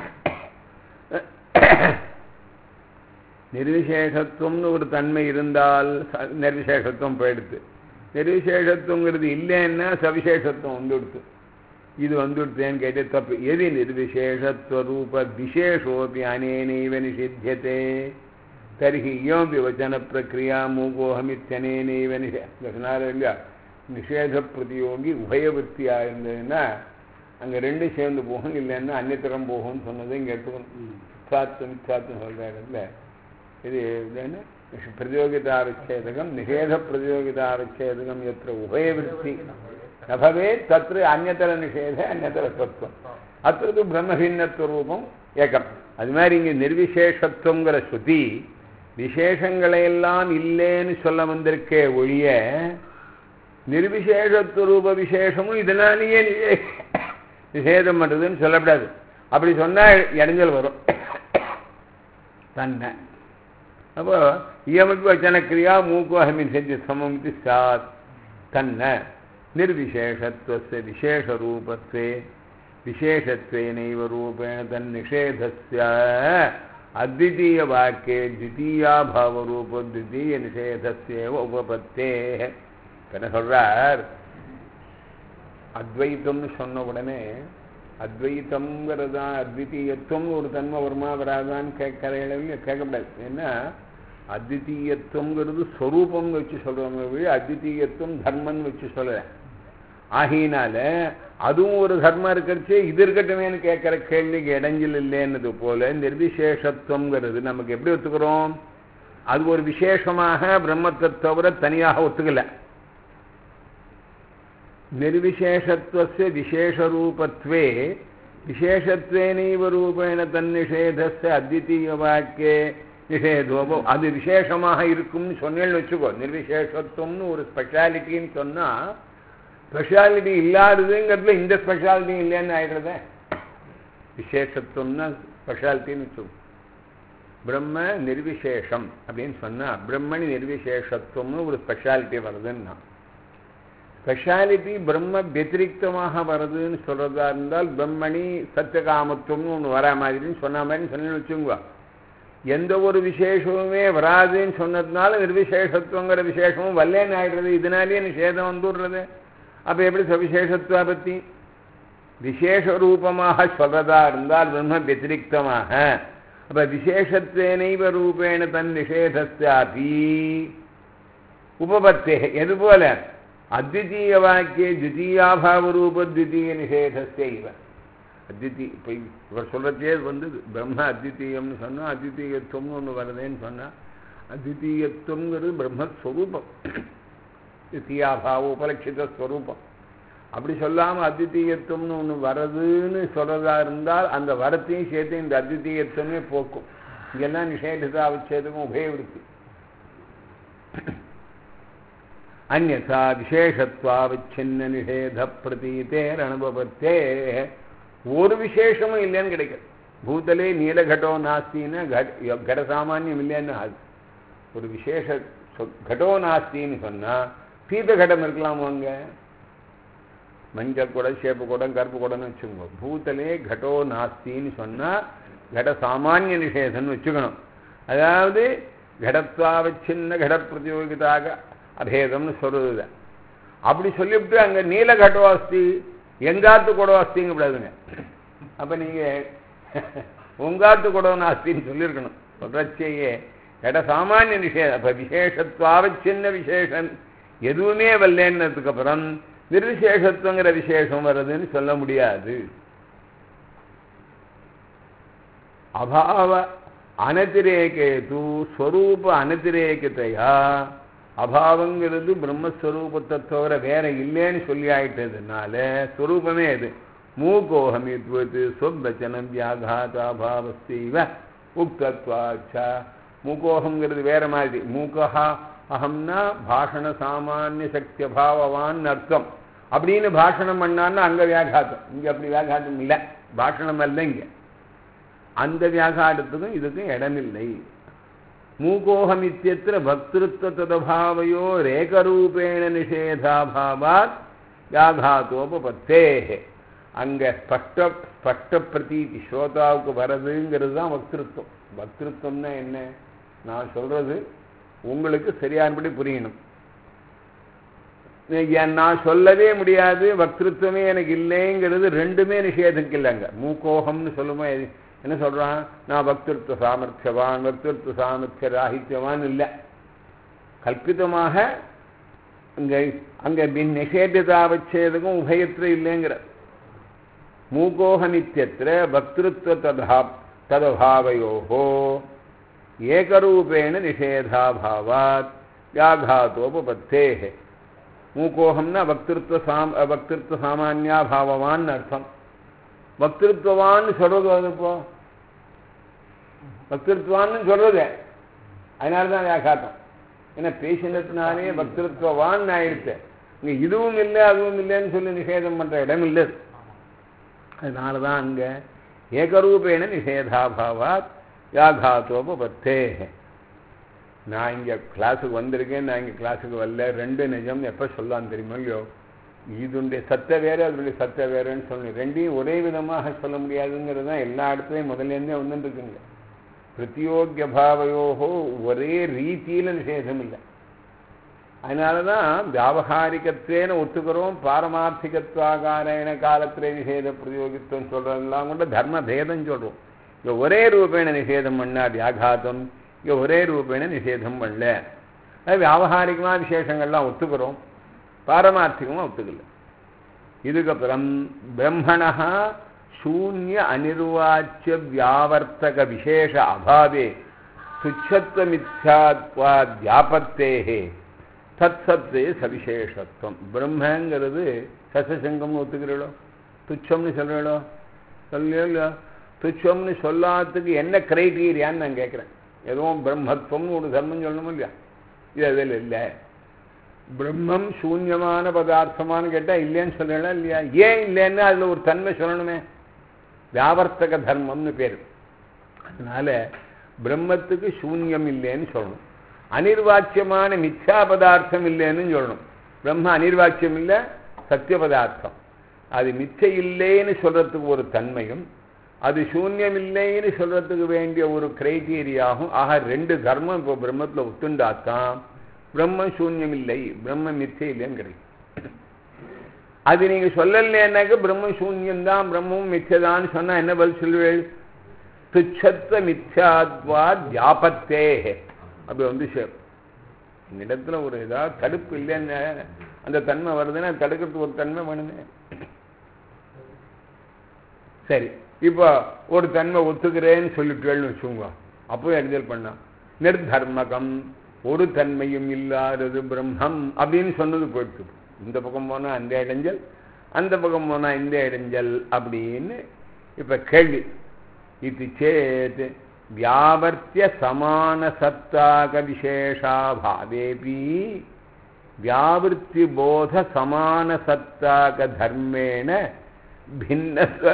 நிர்விசேஷத்துவம்னு ஒரு தன்மை இருந்தால் ச- நிர்விசேஷத்துவம் போயிடுது நிர்விசேஷத்துவங்கிறது இல்லைன்னா சவிசேஷத்துவம் வந்துடுது இது வந்துடுத்தேன்னு கேட்டு தப்பு எது நிர்விசேஷத்துவ ரூப விசேஷோபி அனேனைவ நிஷித்தியதே தர்ஹி இயோபி வச்சன பிரக்ரியா மூகோஹமித்தனேனைவ நிஷே சொன்னாரு இல்லையா நிஷேத பிரதியோகி உபயவருத்தியா இருந்ததுன்னா அங்க ரெண்டு சேர்ந்து போகும் இல்லைன்னா அந்நியத்திரம் போகும்னு சொன்னதை இங்க எடுத்துக்கணும் மித்யாத்வம் மித்யாத்வம் சொல்ற இடத்துல இது என்ன பிரதியோகிதாவிச்சேதகம் நிஷேத பிரதியோகிதாவிச்சேதகம் எத்த உபயவருத்தி न भवेत् तत्र अन्यतर निषेधे अन्यतर तत्वம் அத்தது பிரம்மபின்னத்துவ ரூபம் ஏகம் அது மாதிரி இங்கே நிர்விசேஷத்துவங்கிற ஸ்ருதி விசேஷங்களை எல்லாம் இல்லைன்னு சொல்ல வந்திருக்கே ஒழிய நிர்விசேஷத்துவ ரூப விசேஷமும் இதனாலேயே நிஷே- நிஷேதம் பண்ணுறதுன்னு சொல்லக்கூடாது அப்படி சொன்னால் இடைஞ்சல் வரும் தன்னை அப்போ இயமக்கு வச்சனக்கிரியா மூக்கோஹமின் செஞ்சு சமமித்து சாத் தன்ன निर्विशेषत्वस्य विशेषरूपत्वे विशेषत्वेनैव रूपेण तन्निषेधस्य अद्वितीयवाक्ये द्वितीयाभावरूप द्वितीयनिषेधस्येव उपपत्तेः என்ன சொல்றார் அத்வைத்தம்னு சொன்ன உடனே அத்வைத்தம்ங்கிறதா அத்விதீயத்துவம் ஒரு தன்மை வருமா வராதான்னு கேட்கிற அளவில் கேட்கக்கூடாது ஏன்னா அத்விதீயத்துவங்கிறது ஸ்வரூபம் வச்சு சொல்றவங்க வழி அத்விதீயத்துவம் தர்மம்னு வச்சு சொல்லல ஆகையினால அதுவும் ஒரு தர்மம் இருக்கிறச்சு இது இருக்கட்டுமேனு கேட்கிற கேள்விக்கு இடைஞ்சல் இல்லைன்னது போல நிர்விசேஷத்துவங்கிறது நமக்கு எப்படி ஒத்துக்கிறோம் அது ஒரு விசேஷமாக பிரம்மத்தை தவிர தனியாக ஒத்துக்கல निर्विशेषत्वस्य विशेषरूपत्वे विशेषत्वेनैव रूपेण तन्निषेधस्य अद्वितीयवाक्ये நிஷேதோபோ அது விசேஷமாக இருக்கும்னு சொன்னேன்னு வச்சுக்கோ நிர்விசேஷத்துவம்னு ஒரு ஸ்பெஷாலிட்டின்னு சொன்னா ஸ்பெஷாலிட்டி இல்லாததுங்கிறதுல இந்த ஸ்பெஷாலிட்டி இல்லைன்னு ஆயிடுறதே விசேஷத்துவம்னா ஸ்பெஷாலிட்டின்னு வச்சுக்கோ பிரம்ம நிர்விசேஷம் அப்படின்னு சொன்னா பிரம்மணி நிர்விசேஷத்துவம்னு ஒரு ஸ்பெஷாலிட்டி வருதுன்னா ஸ்பெஷாலிட்டி பிரம்ம வத்திரிக்தமாக வருதுன்னு சொல்றதா இருந்தால் பிரம்மணி சத்தியகாமத்துவம்னு ஒன்று வரா மாதிரின்னு சொன்ன மாதிரி சொன்னு வச்சுங்க எந்த ஒரு விசேஷமுமே வராதுன்னு சொன்னதுனால நிர்விசேஷத்துவங்கிற விசேஷமும் வல்லேன்னு ஆயிடுறது இதனாலேயே நிஷேதம் வந்துடுறது அப்போ எப்படி சவிசேஷத்துவ பற்றி விசேஷ ரூபமாக சொல்றதா இருந்தால் பிரம்ம வத்திரிக்தமாக அப்ப விசேஷத்வேனைவ ரூபேண தன் நிஷேதஸ்யாபி உபபத்தே எது போல அத்விதீய வாக்கிய த்விதீயாபாவ ரூப த்விதீய நிஷேதஸ்ய இவ அத்வித்தி இப்போ இவர் சொல்கிறதே வந்து பிரம்ம அத்வித்தீயம்னு சொன்னால் அத்வித்தீயத்துவம்னு ஒன்று வருதேன்னு சொன்னால் அத்வித்தீயத்துவங்கிறது பிரம்மஸ்வரூபம் தியாபாவ உபலட்சித ஸ்வரூபம் அப்படி சொல்லாமல் அத்வித்தீயத்துவம்னு ஒன்று வரதுன்னு சொல்கிறதா இருந்தால் அந்த வரத்தையும் சேர்த்து இந்த அத்வித்தீயத்துவமே போக்கும் இங்கெல்லாம் நிஷேதா வச்சதுக்கும் உபயவிருத்தி அந்நா விசேஷத்வாவிச்சின்ன நிஷேத பிரதீதேர் அனுபவத்தே ஒரு விசேஷமும் இல்லைன்னு கிடைக்காது பூதலே நீலகட்டோ நாஸ்தின்னு கட் கட சாமானியம் இல்லைன்னு ஆகுது ஒரு விசேஷ சொ- கடோ நாஸ்தின்னு சொன்னால் பீத கடம் இருக்கலாம் அங்க மஞ்சள் குடம் சேப்பு குடம் கருப்பு குடம்னு வச்சுக்கோங்க பூதலே கடோ நாஸ்தின்னு சொன்னால் கட சாமானிய நிஷேதம்னு வச்சுக்கணும் அதாவது கடத்வாவச்சின்ன கட பிரதியோகிதாக அபேதம்னு சொல்றது அப்படி சொல்லிவிட்டு அங்கே நீல கடோ அஸ்தி எங்காத்து குடம் அஸ்திங்க கூடாதுங்க அப்போ நீங்கள் உங்காத்து குடம் நாஸ்தின்னு சொல்லியிருக்கணும் சொல்றச்சேயே கட சாமானிய நிஷேதம் அப்போ விசேஷத்வாவச்சின்ன விசேஷம் எதுவுமே வரலன்னதுக்கு அப்புறம் நிர்விசேஷத்துவங்கிற விசேஷம் வருதுன்னு சொல்ல முடியாது அபாவ அனதிரேகேது ஸ்வரூப அனதிரேகத்தையா அபாவங்கிறது பிரம்மஸ்வரூபத்தை தவிர வேற இல்லைன்னு சொல்லி ஆயிட்டதுனால ஸ்வரூபமே அது மூகோஹமித்வது சொப்பச்சனம் வியாகாதாபாவஸ்தீவ உக்தத்வாச்சா மூகோகங்கிறது வேற மாதிரி மூகா அகம்னா பாஷண சாமானிய சக்தி அபாவவான் அர்த்தம் அப்படின்னு பாஷணம் பண்ணான்னா அங்க வியாகாத்தம் இங்க அப்படி வியாகாத்தம் இல்லை பாஷணம் அல்ல இங்க அந்த வியாகாரத்துக்கும் இதுக்கும் இடமில்லை மூகோகமித்தியத்திர பக்திருத்வ ததபாவையோ ரேகரூபேண நிஷேதாபாவாத் வியாகாத்தோபத்தே அங்க ஸ்பஷ்ட ஸ்பஷ்ட பிரதீதி ஸ்ரோதாவுக்கு வர்றதுங்கிறது தான் வக்திருத்தம் வக்திருத்தம்னா என்ன நான் சொல்றது உங்களுக்கு சரியானபடி புரியணும் ஏன் நான் சொல்லவே முடியாது வக்திருத்தமே எனக்கு இல்லைங்கிறது ரெண்டுமே நிஷேதம் இல்லைங்க மூக்கோகம்னு சொல்லுமா எது- என்ன சொல்றான் நான் பக்திருத்த சாமர்த்தியவான் பக்திருத்த சாமர்த்திய ராகித்யவான் இல்லை கல்பிதமாக அங்க அங்க பின் நிஷேதிதாவச்சேதகம் உபயத்திர இல்லைங்கிற மூகோகமித்தியத்திர பக்திருத்வ ததா ததபாவையோகோ ஏகரூபேண நிஷேதாபாவாத் வியாகாத்தோபத்தேः மூக்கோகம்னா வக்திருத்வ சாம் வக்திருத்வ சாமானியாபாவவான்னு அர்த்தம் வக்திருத்வான்னு சொல்றது அது இப்போ வக்திருத்வான்னு சொல்றது அதனால தான் வியாகாத்தம் ஏன்னா பேசினத்தினாலே வக்திருத்வான்னு ஆயிடுச்சு இங்க இதுவும் இல்லை அதுவும் இல்லைன்னு சொல்லி நிஷேதம் பண்ற இடம் இல்லை இது. அதனால தான் அங்க ஏகரூபேண நிஷேதாபாவாத் வியாகாத்தோபத்தே நான் இங்கே கிளாஸுக்கு வந்திருக்கேன் நான் இங்கே கிளாஸுக்கு வரல ரெண்டு நிஜம் எப்போ சொல்லலாம் தெரியுமா இல்லையோ இதனுடைய சத்த வேறு அதனுடைய சத்த வேறுன்னு சொல்லணும் ரெண்டையும் ஒரே விதமாக சொல்ல முடியாதுங்கிறது தான் எல்லா இடத்துலையும் முதல்லேருந்தே வந்துட்டுருக்குங்க பிரத்தியோக்கிய பாவையோகோ ஒரே ரீதியில் நிஷேதம் இல்லை அதனால தான் வியாபகாரிகத்வேன ஒத்துக்கிறோம் பாரமார்த்திகத்வாகாரேன காலத்திலே நிஷேத பிரதியோகித்துவம் சொல்கிறதெல்லாம் கூட தர்ம பேதம் சொல்கிறோம் இங்கே ஒரே ரூபேண நிஷேதம் பண்ணா வியாகாதம் இங்கே ஒரே ரூபேண நிஷேதம் பண்ணல அது வியாபகாரிகமாக விசேஷங்கள்லாம் ஒத்துக்கிறோம் பாரமார்த்திகமாக ஒத்துக்கல இதுக்கப்புறம் பிரம்மணா சூன்ய அனிர்வாச்சிய வியாவர்த்தக விசேஷ அபாவே துச்சத்வமித்யாத்வா வியாபத்தேகே தத் சத்தே சவிசேஷத்துவம் பிரம்மங்கிறது சசசங்கம்னு ஒத்துக்கிறீளோ துச்சம்னு சொல்கிறீளோ சொல்லியோ இல்லையோ துச்சம்னு சொல்லாததுக்கு என்ன கிரைட்டீரியான்னு நான் கேட்குறேன் எதுவும் பிரம்மத்துவம்னு ஒரு தர்மம் சொல்லணுமோ இல்லையா இது அதில் இல்லை பிரம்மம் சூன்யமான பதார்த்தமானு கேட்டால் இல்லைன்னு சொல்லலாம் இல்லையா ஏன் இல்லைன்னு அதில் ஒரு தன்மை சொல்லணுமே வியாவர்த்தக தர்மம்னு பேர் அதனால பிரம்மத்துக்கு சூன்யம் இல்லைன்னு சொல்லணும் அனிர்வாச்சியமான மித்யா பதார்த்தம் இல்லைன்னு சொல்லணும் பிரம்ம அனிர்வாச்சியம் இல்லை சத்திய பதார்த்தம் அது மிச்சை இல்லைன்னு சொல்றதுக்கு ஒரு தன்மையும் அது சூன்யம் இல்லைன்னு சொல்றதுக்கு வேண்டிய ஒரு கிரைட்டீரியாகும் ஆக ரெண்டு தர்மம் இப்போ பிரம்மத்தில் ஒத்துண்டாத்தான் பிரம்ம சூன்யம் இல்லை பிரம்ம மிச்சை இல்லைன்னு கிடைக்கும் அது நீங்க சொல்லலைன்னாக்க பிரம்ம சூன்யம் தான் பிரம்மமும் மிச்சதான்னு சொன்னா என்ன பதில் சொல்லுவேள் துச்சத்வ மித்யாத்வா தியாபத்தே அப்படி வந்து சேரும் இந்த இடத்துல ஒரு ஏதாவது தடுப்பு இல்லைன்னு அந்த தன்மை வருதுன்னா தடுக்கிறதுக்கு ஒரு தன்மை வேணுமே சரி இப்போ ஒரு தன்மை ஒத்துக்கிறேன்னு சொல்லிட்டேன்னு வச்சுக்கோங்க அப்போ இடைஞ்சல் பண்ணா நிர்தர்மகம் ஒரு தன்மையும் இல்லாதது பிரம்மம் அப்படின்னு சொன்னது போயிட்டு இந்த பக்கம் போனால் அந்த இடைஞ்சல் அந்த பக்கம் போனால் இந்த இடைஞ்சல் அப்படின்னு இப்போ கேள்வி இது சேத் வியாவர்த்திய சமான சத்தாக விசேஷாபாவேபி வியாவிருத்தி போத சமான சத்தாக தர்மேண பின்னத்துவ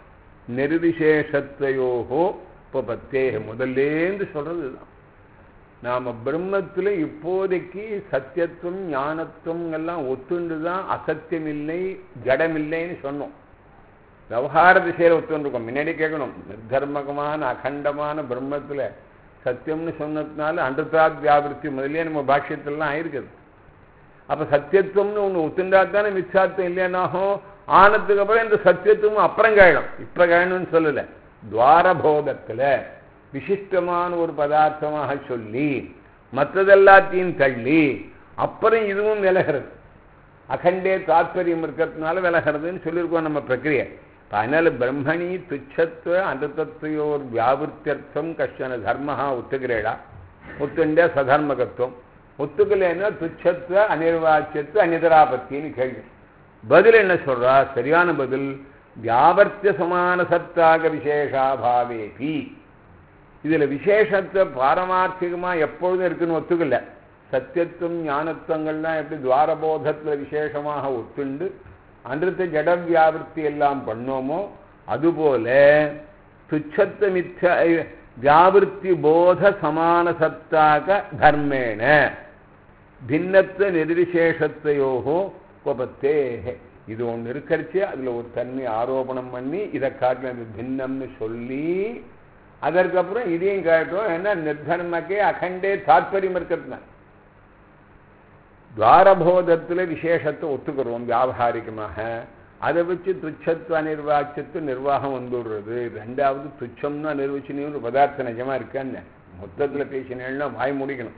நிர்விசேஷத்தையோகோ உபபத்தே முதல்லேந்து சொல்றது தான் நாம பிரம்மத்துல இப்போதைக்கு சத்தியத்துவம் ஞானத்துவம் எல்லாம் ஒத்துண்டு தான் அசத்தியம் இல்லை ஜடமில்லைன்னு சொன்னோம் விவகார திசையில் ஒத்துருக்கோம் முன்னாடி கேட்கணும் நிர்தர்மகமான அகண்டமான பிரம்மத்துல சத்தியம்னு சொன்னதுனால அண்டத்தாத் வியாபிருத்தி முதலே நம்ம பாஷ்யத்திலாம் ஆயிருக்குது அப்ப சத்தியத்துவம்னு ஒன்று ஒத்துண்டா தானே மிச்சாத்துவம் இல்லைன்னாகும் ஆனதுக்கு அப்புறம் இந்த சத்தியத்துவம் அப்புறம் காயிடும் இப்ப காயணும்னு சொல்லல துவாரபோதத்துல விசிஷ்டமான ஒரு பதார்த்தமாக சொல்லி மற்றதெல்லாத்தையும் தள்ளி அப்புறம் இதுவும் விலகிறது அகண்டே தாத்பரியம் இருக்கிறதுனால விலகிறதுன்னு சொல்லியிருக்கோம் நம்ம பிரக்கிரியை அதனால பிரம்மணி துச்சத்துவ அந்தத்தத்தையோர் வியாபிருத்தியர்த்தம் கஷ்டன தர்மஹா ஒத்துக்கிறேடா ஒத்துண்டே சதர்மகத்துவம் ஒத்துக்கலைன்னா துச்சத்துவ அனிர்வாச்சியத்துவ அநிதராபத்தின்னு கேள்வி பதில் என்ன சொல்றா சரியான பதில் வியாபர்த்திய சமான சத்தாக விசேஷாபாவேபி இதுல விசேஷத்தை பாரமார்த்திகமா எப்பொழுதும் இருக்குன்னு ஒத்துக்கல சத்தியத்துவம் ஞானத்துவங்கள்லாம் எப்படி துவாரபோதத்துல விசேஷமாக ஒத்துண்டு அன்றத்தை ஜட வியாபிருத்தி எல்லாம் பண்ணோமோ அதுபோல துச்சத்த மிச்ச வியாபிருத்தி போத சமான சத்தாக தர்மேண பின்னத்த நிர்விசேஷத்தையோகோ உபத்தே இது ஒன்று இருக்கிறச்சு அதுல ஒரு தன்மை ஆரோபணம் பண்ணி இதை காட்டின இது பின்னம்னு சொல்லி அதற்கப்புறம் இதையும் காட்டும் ஏன்னா நிர்தர்மக்கே அகண்டே தாத்பரியம் இருக்கிறதுனா துவாரபோதத்துல விசேஷத்தை ஒத்துக்கிறோம் வியாபாரிகமாக அதை வச்சு துச்சத்துவ நிர்வாச்சத்து நிர்வாகம் வந்துடுறது ரெண்டாவது துச்சம்னா நிர்வச்சனையும் ஒரு பதார்த்தம் நிஜமா இருக்கான்னு மொத்தத்தில் பேசினேன்னா வாய் முடிக்கணும்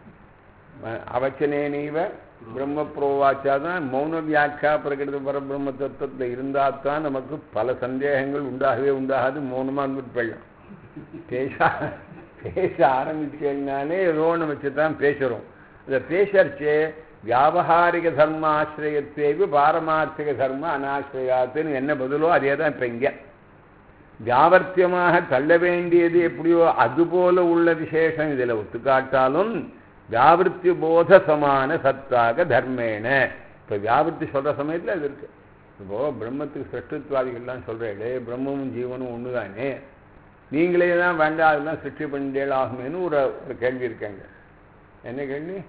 அவச்சனே நீவ பிரம்ம புரோவாச்சாதான் மௌன வியாக்கியா பிரகிருத பரபிரம்ம தத்துவத்தில் இருந்தால் தான் நமக்கு பல சந்தேகங்கள் உண்டாகவே உண்டாகாது மௌனமாக இருந்துட்டு போயிடலாம் பேச பேச ஆரம்பிச்சேன்னாலே ஏதோ ஒன்று வச்சு தான் பேசுகிறோம் இந்த பேசறச்சே வியாபகாரிக தர்ம ஆசிரியத்தேவி பாரமார்த்திக தர்ம அனாசிரியாத்துன்னு என்ன பதிலோ அதே தான் இப்போ இங்கே வியாவர்த்தியமாக தள்ள வேண்டியது எப்படியோ அதுபோல உள்ள விசேஷம் இதில் ஒத்துக்காட்டாலும் வியாவிருத்தி போத சமான சத்தாக தர்மேன இப்போ வியாவிருத்தி சொல்கிற சமயத்தில் அது இருக்கு இப்போ பிரம்மத்துக்கு சிருஷ்டித்வாதிகள்லாம் சொல்கிறேளே பிரம்மமும் ஜீவனும் ஒன்று தானே நீங்களே தான் வேண்டாம் அதெல்லாம் சிருஷ்டி பண்ணிட்டே ஆகுமேனு ஒரு ஒரு கேள்வி இருக்காங்க என்ன கேள்வி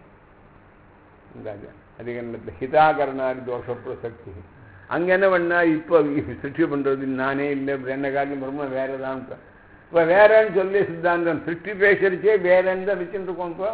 இந்த அதிகரணத்தில் ஹிதாகரணாதி தோஷ பிரசக்தி அங்கே என்ன பண்ணா இப்போ சிருஷ்டி பண்ணுறது நானே இல்லை என்ன காரணம் பிரம்ம வேற தான் இப்போ வேறன்னு சொல்லி சித்தாந்தம் சிருஷ்டி பேசுறச்சே வேறன்னு தான் வச்சுட்டு இருக்கோம் இப்போ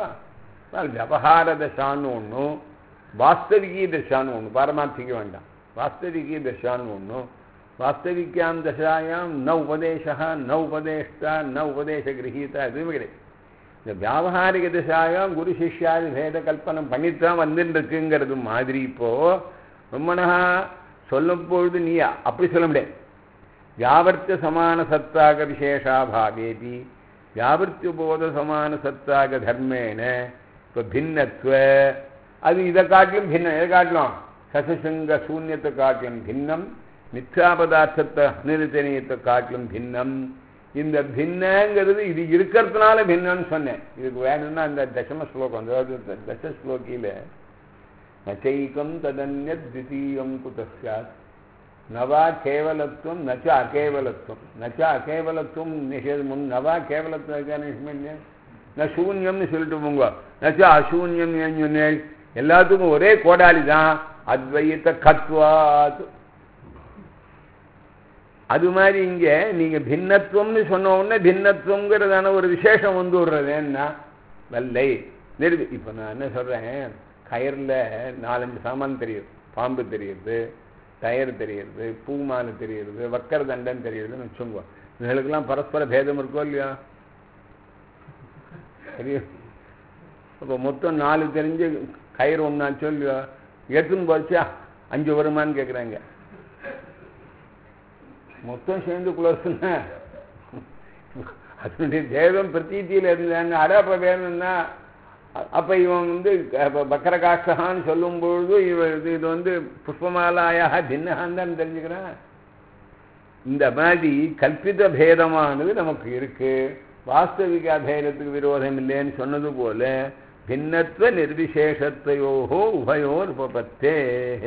விவகார தசான்னு ஒன்றும் வாஸ்தவிகி தசான்னு ஒன்று பாரமார்த்திக்க வேண்டாம் வாஸ்தவிகி தசான்னு ஒன்றும் வாஸ்தவிக்காம் தசாயாம் ந உபதேசா ந உபதேஷ்டா ந உபதேச கிரகீதா எதுவுமே கிடையாது இந்த வியாபகாரிக திசாயம் குரு சிஷ்யாதி பேத கல்பனம் பண்ணித்தான் வந்துட்டு இருக்குங்கிறது மாதிரி இப்போ ரொம்பனா சொல்லும் பொழுது நீ அப்படி சொல்ல முடியாது வியாவர்த்த சமான சத்தாக விசேஷாபாவேதி வியாவர்த்திய போத சமான சத்தாக தர்மேன இப்போ பின்னத்துவ அது இதை காட்டிலும் பின்னம் எதை காட்டிலும் சசசங்க சூன்யத்தை காட்டிலும் பின்னம் மித்யா பதார்த்தத்தை அனிருத்தனியத்தை காட்டிலும் பின்னம் இந்த பின்னங்கிறது இது இருக்கிறதுனால பின்னம்னு சொன்னேன் இதுக்கு வேணும்னா அந்த தசம ஸ்லோகம் அதாவது தச ஸ்லோகியில நச்சைக்கம் ததன்ய தித்தீயம் குதஸ்யாத் நவா கேவலத்துவம் நச்ச அகேவலத்துவம் நச்ச அகேவலத்துவம் நிஷேதம் முன் நவா கேவலத்துவம் நிஷேதம் ந சூன்யம்னு சொல்லிட்டு போங்க நச்ச அசூன்யம் ஏன் சொன்னேன் எல்லாத்துக்கும் ஒரே கோடாலி தான் அத்வைத்த கத்வாத் அது மாதிரி இங்க நீங்க பின்னத்துவம்னு சொன்ன உடனே பின்னத்துவங்கிறதான ஒரு விசேஷம் வந்து விடுறது என்ன வல்லை நிறுவி இப்ப நான் என்ன சொல்றேன் கயர்ல நாலஞ்சு சாமான் தெரியுது பாம்பு தெரியுது டயர் தெரியுது பூமாலை தெரியுது வக்கர தண்டன் தெரியுதுன்னு வச்சுக்கோ இதுகளுக்கெல்லாம் பரஸ்பர பேதம் இருக்கோ இல்லையா தெரியும் அப்போ மொத்தம் நாலு தெரிஞ்சு கயிறு ஒன்றாச்சோ இல்லையோ எடுத்துன்னு போச்சா அஞ்சு வருமானு கேட்குறாங்க மொத்தம் சேர்ந்து குளோஸ்னா அதனுடைய தேவம் பிரதீத்தியில் இருந்தான்னு அடாப்ப வேணும்னா அ- அப்ப இவன் வந்து க- பக்கர காஷ்டகான்னு சொல்லும் பொழுது இவன் இது இது வந்து புஷ்பமாலாயாக பின்னகான்னு தான் தெரிஞ்சுக்கிறான் இந்த மாதிரி கல்பித பேதமானது நமக்கு இருக்கு வாஸ்தவிக அபேதத்துக்கு விரோதம் இல்லைன்னு சொன்னது போல பின்னத்துவ நிர்விசேஷத்தையோகோ உபயோர் உபபத்தே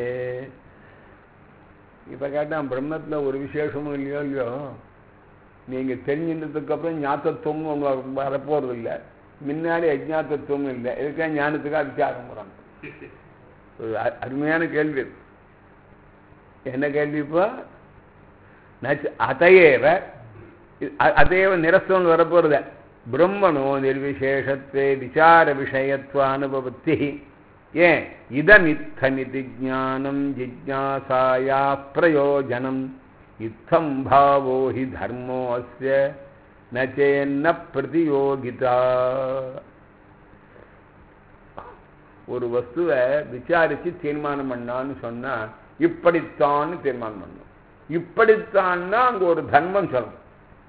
இப்ப கேட்டான் பிரம்மத்துல ஒரு விசேஷமும் இல்லையோ இல்லையோ நீங்க தெரிஞ்சின்றதுக்கு அப்புறம் ஞாத்தத்துவம் ஒன்று வரப்போறது இல்லை முன்னாடி அஜ்ஞாத்தத்துவம் இல்லை இதுக்காக ஞானத்துக்காக விசாரம் போறாங்க ஒரு அ- அருமையான கேள்வி இது. என்ன கேள்வி இப்போ நச்ச அதையேவ அ- அதையேவ நிரஸ்தம் வரப்போறது பிரம்மணோ நிர்விசேஷத்வே விசார விஷயத்வ அனுபவத்தி ஏன் இதமித்தமிதி ஜானம் ஜிஜ்ஞாசாயா பிரயோஜனம் இத்தம் பாவோ ஹி தர்மோ அஸ்ய நச்சேன்ன பிரதியோகிதா ஒரு வஸ்துவை விசாரிச்சு தீர்மானம் பண்ணான்னு சொன்னா இப்படித்தான்னு தீர்மானம் பண்ணணும் இப்படித்தான்னா அங்க ஒரு தர்மம் சொல்லணும்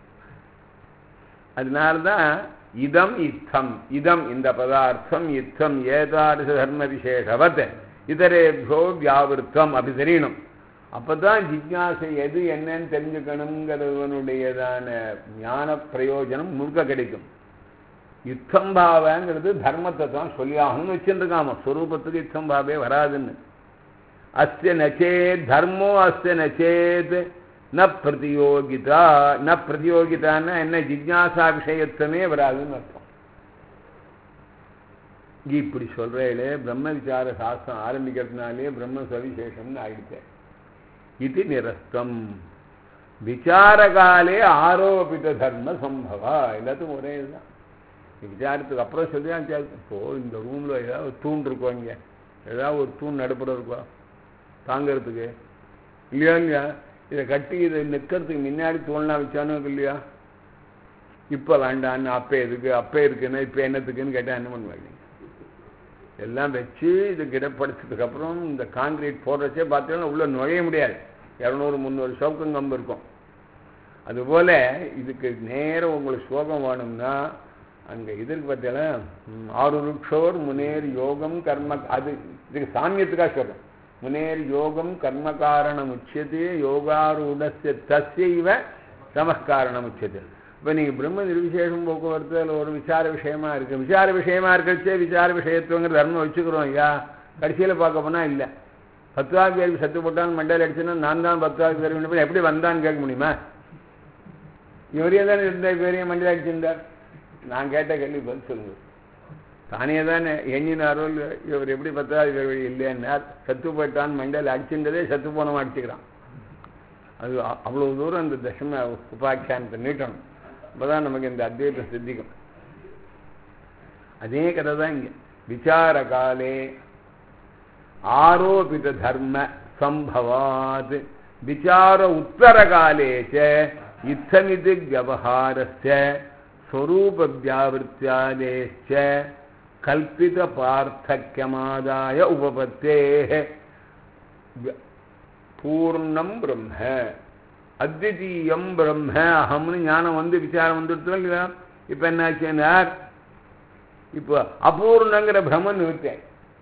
அதனால்தான் இதம் இத்தம் இதம் இந்த பதார்த்தம் இத்தம் ஏதாரிச தர்ம விசேஷவத் இதரேபியோ வியாவிருத்தம் அப்படி தெரியணும் அப்பதான் ஜிக்ஞாசை எது என்னன்னு தெரிஞ்சுக்கணுங்கிறவனுடையதான ஞான பிரயோஜனம் முழுக்க கிடைக்கும் யுத்தம் பாவங்கிறது தர்மத்தை தான் சொல்லியாகணும்னு வச்சுருக்காம ஸ்வரூபத்துக்கு யுத்தம் பாவே வராதுன்னு அஸ்ய நச்சேத் தர்மோ அஸ்ய நச்சேத் ந பிரதியோகிதா ந பிரதியோகிதான்னா என்ன ஜிக்ஞாசா விஷயத்துவமே வராதுன்னு அர்த்தம் இப்படி சொல்றேளே பிரம்ம விசார சாஸ்திரம் ஆரம்பிக்கிறதுனாலே பிரம்ம சவிசேஷம்னு ஆயிடுச்சேன் இது நிரஸ்தம் விசாரகாலே ஆரோபித தர்ம சம்பவா எல்லாத்துக்கும் ஒரே இதுதான் விசாரத்துக்கு அப்புறம் சொல்லி இப்போ இந்த ரூம்ல ஏதாவது ஒரு தூண் இருக்கோ இங்க ஏதாவது ஒரு தூண் நடுப்புற இருக்கோ தாங்கிறதுக்கு இல்லையா இல்லையா இதை கட்டி இதை நிற்கிறதுக்கு முன்னாடி தூண்லாம் வச்சானு இல்லையா இப்போ வேண்டான்னு அப்போ எதுக்கு அப்போ இருக்குன்னா இப்போ என்னத்துக்குன்னு கேட்டால் என்ன பண்ணுவாங்க எல்லாம் வச்சு இது கிடப்படுத்ததுக்கு அப்புறம் இந்த காங்கிரீட் போடுறச்சே பார்த்தீங்கன்னா உள்ள நுழைய முடியாது இரநூறு முந்நூறு சோக்கம் கம்பு இருக்கும் அதுபோல இதுக்கு நேரம் உங்களுக்கு சோகம் வேணும்னா அங்கே இதற்கு பார்த்தீங்கன்னா ஆறு ருக்ஷோர் முனேர் யோகம் கர்ம அது இதுக்கு சாமியத்துக்காக சொல்கிறேன் முனேர் யோகம் கர்ம காரணம் உச்சதே யோகாரூடஸ்ய தஸ்யைவ சமஸ்காரணம் உச்சது இப்போ நீங்கள் பிரம்ம நிர்விசேஷம் போக்குவரத்து அதில் ஒரு விசார விஷயமா இருக்கு விசார விஷயமா இருக்கச்சே விசார விஷயத்துவங்கிற தர்மம் வச்சுக்கிறோம் ஐயா கடைசியில் பார்க்க போனால் இல்லை பத்தாவது பேருக்கு சத்து போட்டான்னு மண்டையில் அடிச்சுன்னா நான் தான் பத்தாவது பேருக்கு எப்படி வந்தான்னு கேட்க முடியுமா இவரே தானே இருந்த பேரையும் மண்டையில் அடிச்சிருந்தார் நான் கேட்ட கேள்வி பதில் சொல்லுங்க தானே தானே எண்ணினாரோ இல்லையோ, இவர் எப்படி பத்தாவது பேர் வழி இல்லைன்னார் சத்து போயிட்டான்னு மண்டையில் அடிச்சுன்றதே சத்து போனவன் அடிச்சுக்கிறான் அது அ- அவ்வளவு தூரம் இந்த தசம உபாக்கியானத்தை நீட்டணும் அப்பதான் நமக்கு இந்த அத்வைதம் சித்திக்கும் அதே கதை தான் இங்க விசார காலே ஆரோபித தர்ம சம்பவாத் விசார உத்தர காலே ச இத்தமிது வியவஹாரஸ்ய ஸ்வரூப வியாவிருத்தியாதேச்ச கல்பித பார்த்தக்கியமாதாய உபபத்தே பூர்ணம் பிரம்ம அத்விதீயம் பிரம்ம அகம்னு ஞானம் வந்து விசாரம் வந்துடுத்தோம் இல்லையா இப்போ என்னாச்சுன்னார் இப்போ அபூர்ணங்கிற பிரம்மன் நிறுத்தேன்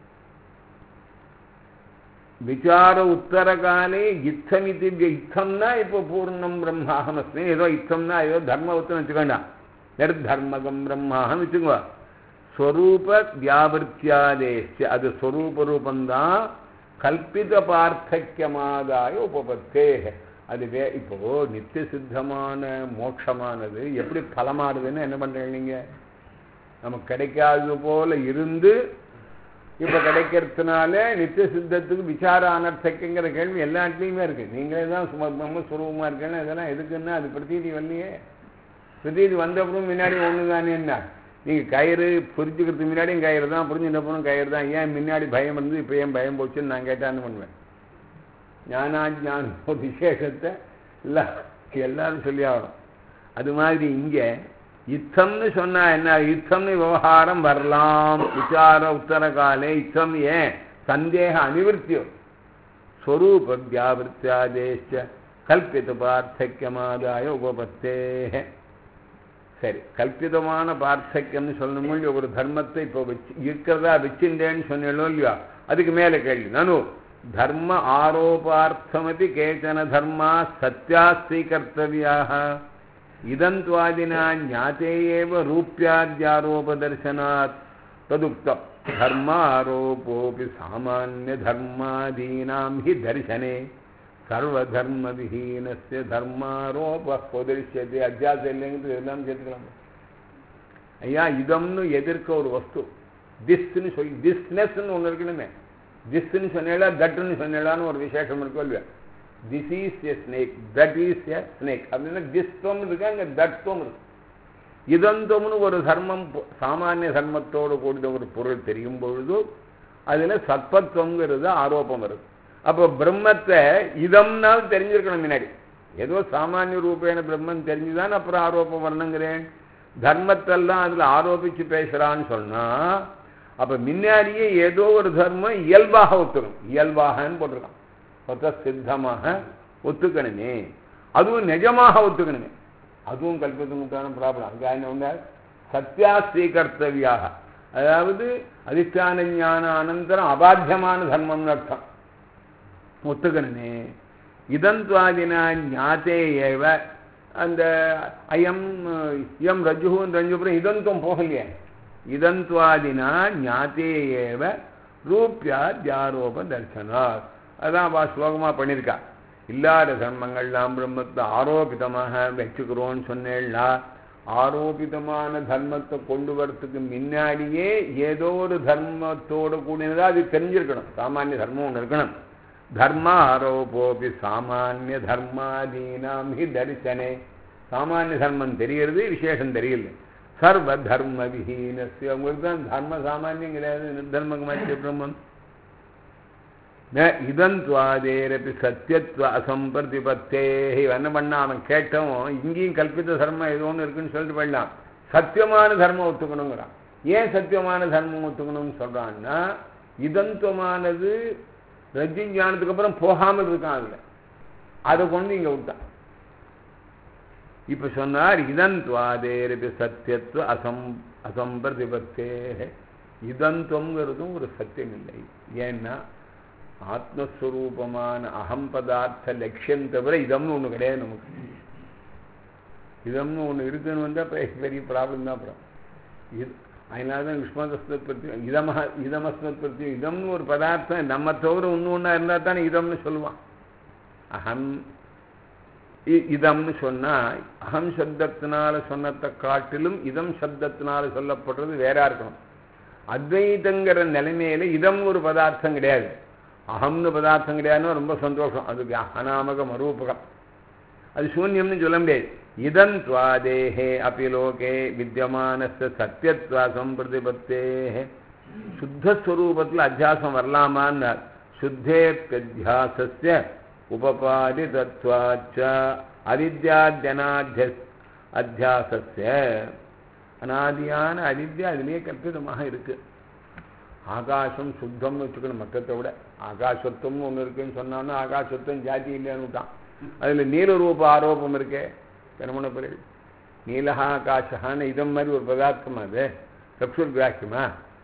விசார உத்தர காலே இத்தமிதி இத்தம்னா இப்போ பூர்ணம் பிரம்மாகமஸ்மி ஏதோ இத்தம்னா ஏதோ தர்மவத்தம் வச்சுக்கோண்டாம் நிர்தர்மகம் பிரம்மாகம் வச்சுக்கோ ஸ்வரூப வியாபிருத்தியாதேஷ அது ஸ்வரூப ரூபந்தான் கல்பித பார்த்தக்கியமாதாய உபபத்தே அது வே இப்போ நித்திய சித்தமான மோட்சமானது எப்படி பலமாடுதுன்னு என்ன பண்றீங்க நீங்க நமக்கு கிடைக்காதது போல இருந்து இப்ப கிடைக்கிறதுனால நித்திய சித்தத்துக்கு விசார அனர்த்தக்குங்கிற கேள்வி எல்லா இடத்துலையுமே இருக்கு நீங்களே தான் சும பிரம்மஸ்வரூபமா இருக்கேன்னா இதெல்லாம் எதுக்குன்னா அது பிரதீதி வரலையே பிரதீதி வந்த அப்புறம் முன்னாடி ஒன்று தானே என்ன நீங்க கயிறு புரிஞ்சுக்கிறதுக்கு முன்னாடியும் கயிறு தான் புரிஞ்சுட்ட அப்புறம் கயிறு தான் ஏன் முன்னாடி பயம் இருந்து இப்போ ஏன் பயம் போச்சுன்னு நான் கேட்டான்னு பண்ணுவேன் ஞானாஜான விசேஷத்தை இல்லை எல்லாரும் சொல்லி ஆகணும் அது மாதிரி இங்க யுத்தம்னு சொன்னா என்ன யுத்தம்னு விவகாரம் வரலாம் விசார உத்தர காலே யுத்தம் ஏன் சந்தேக அனிவர்த்தியோ ஸ்வரூப வியாபிருத்தியாதேஷ கல்பித பார்த்தக்கியமாதாய உபபத்தே சரி கல்பிதமான பார்த்தக்கியம்னு சொல்லணும் ஒரு தர்மத்தை இப்போ வச்சு இருக்கிறதா வச்சுட்டேன்னு சொன்னோம் இல்லையா அதுக்கு மேலே கேள்வி நானு தர்ம ஆரோபார்த்தமபி கேச்சன தர்மா சத்யா ஸ்வீகர்த்தவியாக இதந்த்வாதினா ஞாத்தே ஏவ ரூப்யாத்யாரோபதர்சனாத் तदुक्तं धर्मारोपोऽपि सामान्यधर्मादीनां हि दर्शने सर्वधर्मविहीनस्य धर्मारोपः उपदिश्यते அத்தியாசம் இல்லைங்கிறது எல்லாம் சேர்த்துக்கலாம் ஐயா இதம்னு எதிர்க்க ஒரு வஸ்து திஸ்ன்னு சொல்லி திஸ்னஸ்ன்னு ஒன்று இருக்கணுமே திஸ்ன்னு சொன்னேளா தட்டுன்னு சொன்னேளான்னு ஒரு விசேஷம் இருக்கும் இல்லையா this is a snake that is a snake அப்படின்னா திஸ்துவம் இருக்கு அங்கே தட்துவம் இருக்கு இதந்தம்னு ஒரு தர்மம் பொ- சாமானிய தர்மத்தோடு கூடிய ஒரு பொருள் தெரியும் பொழுது அதில் சத்பத்துவங்கிறது ஆரோப்பம் வருது அப்போ பிரம்மத்தை இதம்னால் தெரிஞ்சிருக்கணும் முன்னாடி ஏதோ சாமானிய ரூபேன பிரம்மன் தெரிஞ்சுதான் அப்புறம் ஆரோப்பம் வரணுங்கிறேன் தர்மத்தெல்லாம் அதில் ஆரோபிச்சு பேசுகிறான்னு சொன்னால் அப்போ முன்னாடியே ஏதோ ஒரு தர்மம் இயல்பாக ஒத்துக்கணும் இயல்பாகன்னு போட்டிருக்கான் சொத்த சித்தமாக ஒத்துக்கணுமே அதுவும் நிஜமாக ஒத்துக்கணுமே அதுவும் கல்பத்துக்கான ப்ராப்ளம் அங்கே என்ன உண்டா சத்யா ஸ்வீகர்த்தவியாக அதாவது அதிஷ்டான ஞான அனந்தரம் அபாத்தியமான தர்மம்னு அர்த்தம் ஒத்துக்கணுமே இதந்த்வாதினா ஞாத்தே ஏவ அந்த அயம் இயம் ரஜுன்னு ரஞ்சுபுரம் இதந்தம் போகலையே இதந்த்வாதினா ஞாத்தே ஏவ ரூப்யாத்யாரோப தர்சனாத் அதான் அவா ஸ்லோகமாக பண்ணியிருக்கா இல்லாத தர்மங்கள்லாம் பிரம்மத்தை ஆரோபிதமாக வச்சுக்கிறோன்னு சொன்னேன்னா ஆரோபிதமான தர்மத்தை கொண்டு வரத்துக்கு முன்னாடியே ஏதோ ஒரு தர்மத்தோடு கூடினதா அது தெரிஞ்சிருக்கணும் சாமானிய தர்மம் ஒன்று இருக்கணும் தர்ம ஆரோபோபி சாமானிய தர்மாதீனாம் ஹி தரிசனே சாமானிய தர்மம் தெரிகிறது விசேஷம் தெரியல சர்வ தர்ம விஹீனஸ்ய உங்களுக்கு தான் தர்ம சாமானியம் கிடையாது நிர்தர்மகமாச்சிய பிரம்மம் ந இதந்த்வாதேரப்பி சத்தியத்துவ அசம்பிரதிபத்தே என்ன பண்ணா அவன் கேட்டவன் இங்கேயும் கல்பித்த தர்மம் ஏதோ ஒன்று இருக்குன்னு சொல்லிட்டு போயிடலாம் சத்தியமான தர்மம் ஒத்துக்கணுங்கிறான் ஏன் சத்தியமான தர்மம் ஒத்துக்கணும்னு சொல்றான்னா இதந்துவமானது ரஜ்ஜி ஞானத்துக்கு அப்புறம் போகாமல் இருக்கான் அதுல அதை கொண்டு இங்க விட்டான் இப்ப சொன்னார் இதந்த்வாதேரப்பி சத்தியத்துவ அசம் அசம்பிரதிபத்தே இதந்துவங்கிறதும் ஒரு சத்தியம் இல்லை ஏன்னா ஆத்மஸ்வரூபமான அகம் பதார்த்த லட்சியம் தவிர இதம்னு ஒன்று கிடையாது நமக்கு இதம்னு ஒன்று இருக்குன்னு வந்தால் பெரிய ப்ராப்ளம் தான் அப்புறம் இது அதனால தான் யுஷ்மதஸ்மத் பற்றி இதம இதமஸ்மத் பற்றி இதம்னு ஒரு பதார்த்தம் நம்ம தவிர ஒன்று ஒன்றா இருந்தால் தானே இதம்னு சொல்லுவான் அகம் இ- இதம்னு சொன்னால் அகம் சப்தத்தினால சொன்னதை காட்டிலும் இதம் சப்தத்தினால சொல்லப்படுறது வேறா இருக்கணும் அத்வைதங்கிற நிலைமையில இதம் ஒரு பதார்த்தம் கிடையாது அகம்னு பதார்த்தம் கிடையாதுன்னு ரொம்ப சந்தோஷம் அதுக்கு அனாமகம் அரூபகம் அது சூன்யம்னு சொல்ல முடியாது இதன் துவாதேஹே அப்பி லோகே வித்தியமானஸ்ய சத்தியத்வா சம்பிரதிபத்தே சுத்தஸ்வரூபத்தில் அத்தியாசம் வரலாமான்னு சுத்தேப்பியத்தியாசஸ்ய உபபாதி தத்வாச்ச அவித்யாத்யனாத்திய அத்தியாசஸ்ய அனாதியான அவித்யா அதிலேயே கற்பிதமாக இருக்கு ஆகாசம் சுத்தம்னு வச்சுக்கணும் மற்றத்தை விட ஆகாசத்துவம்னு ஒன்று இருக்குன்னு சொன்னான்னா ஆகாசத்துவம் ஜாதி இல்லைன்னு விட்டான் அதில் நீலரூப ஆரோபம் இருக்கே பெருமண பிறகு நீலஹா ஆகாஷான்னு இதம் மாதிரி ஒரு பதார்த்தம் அது சக்ஷுர் வியாக்கியமா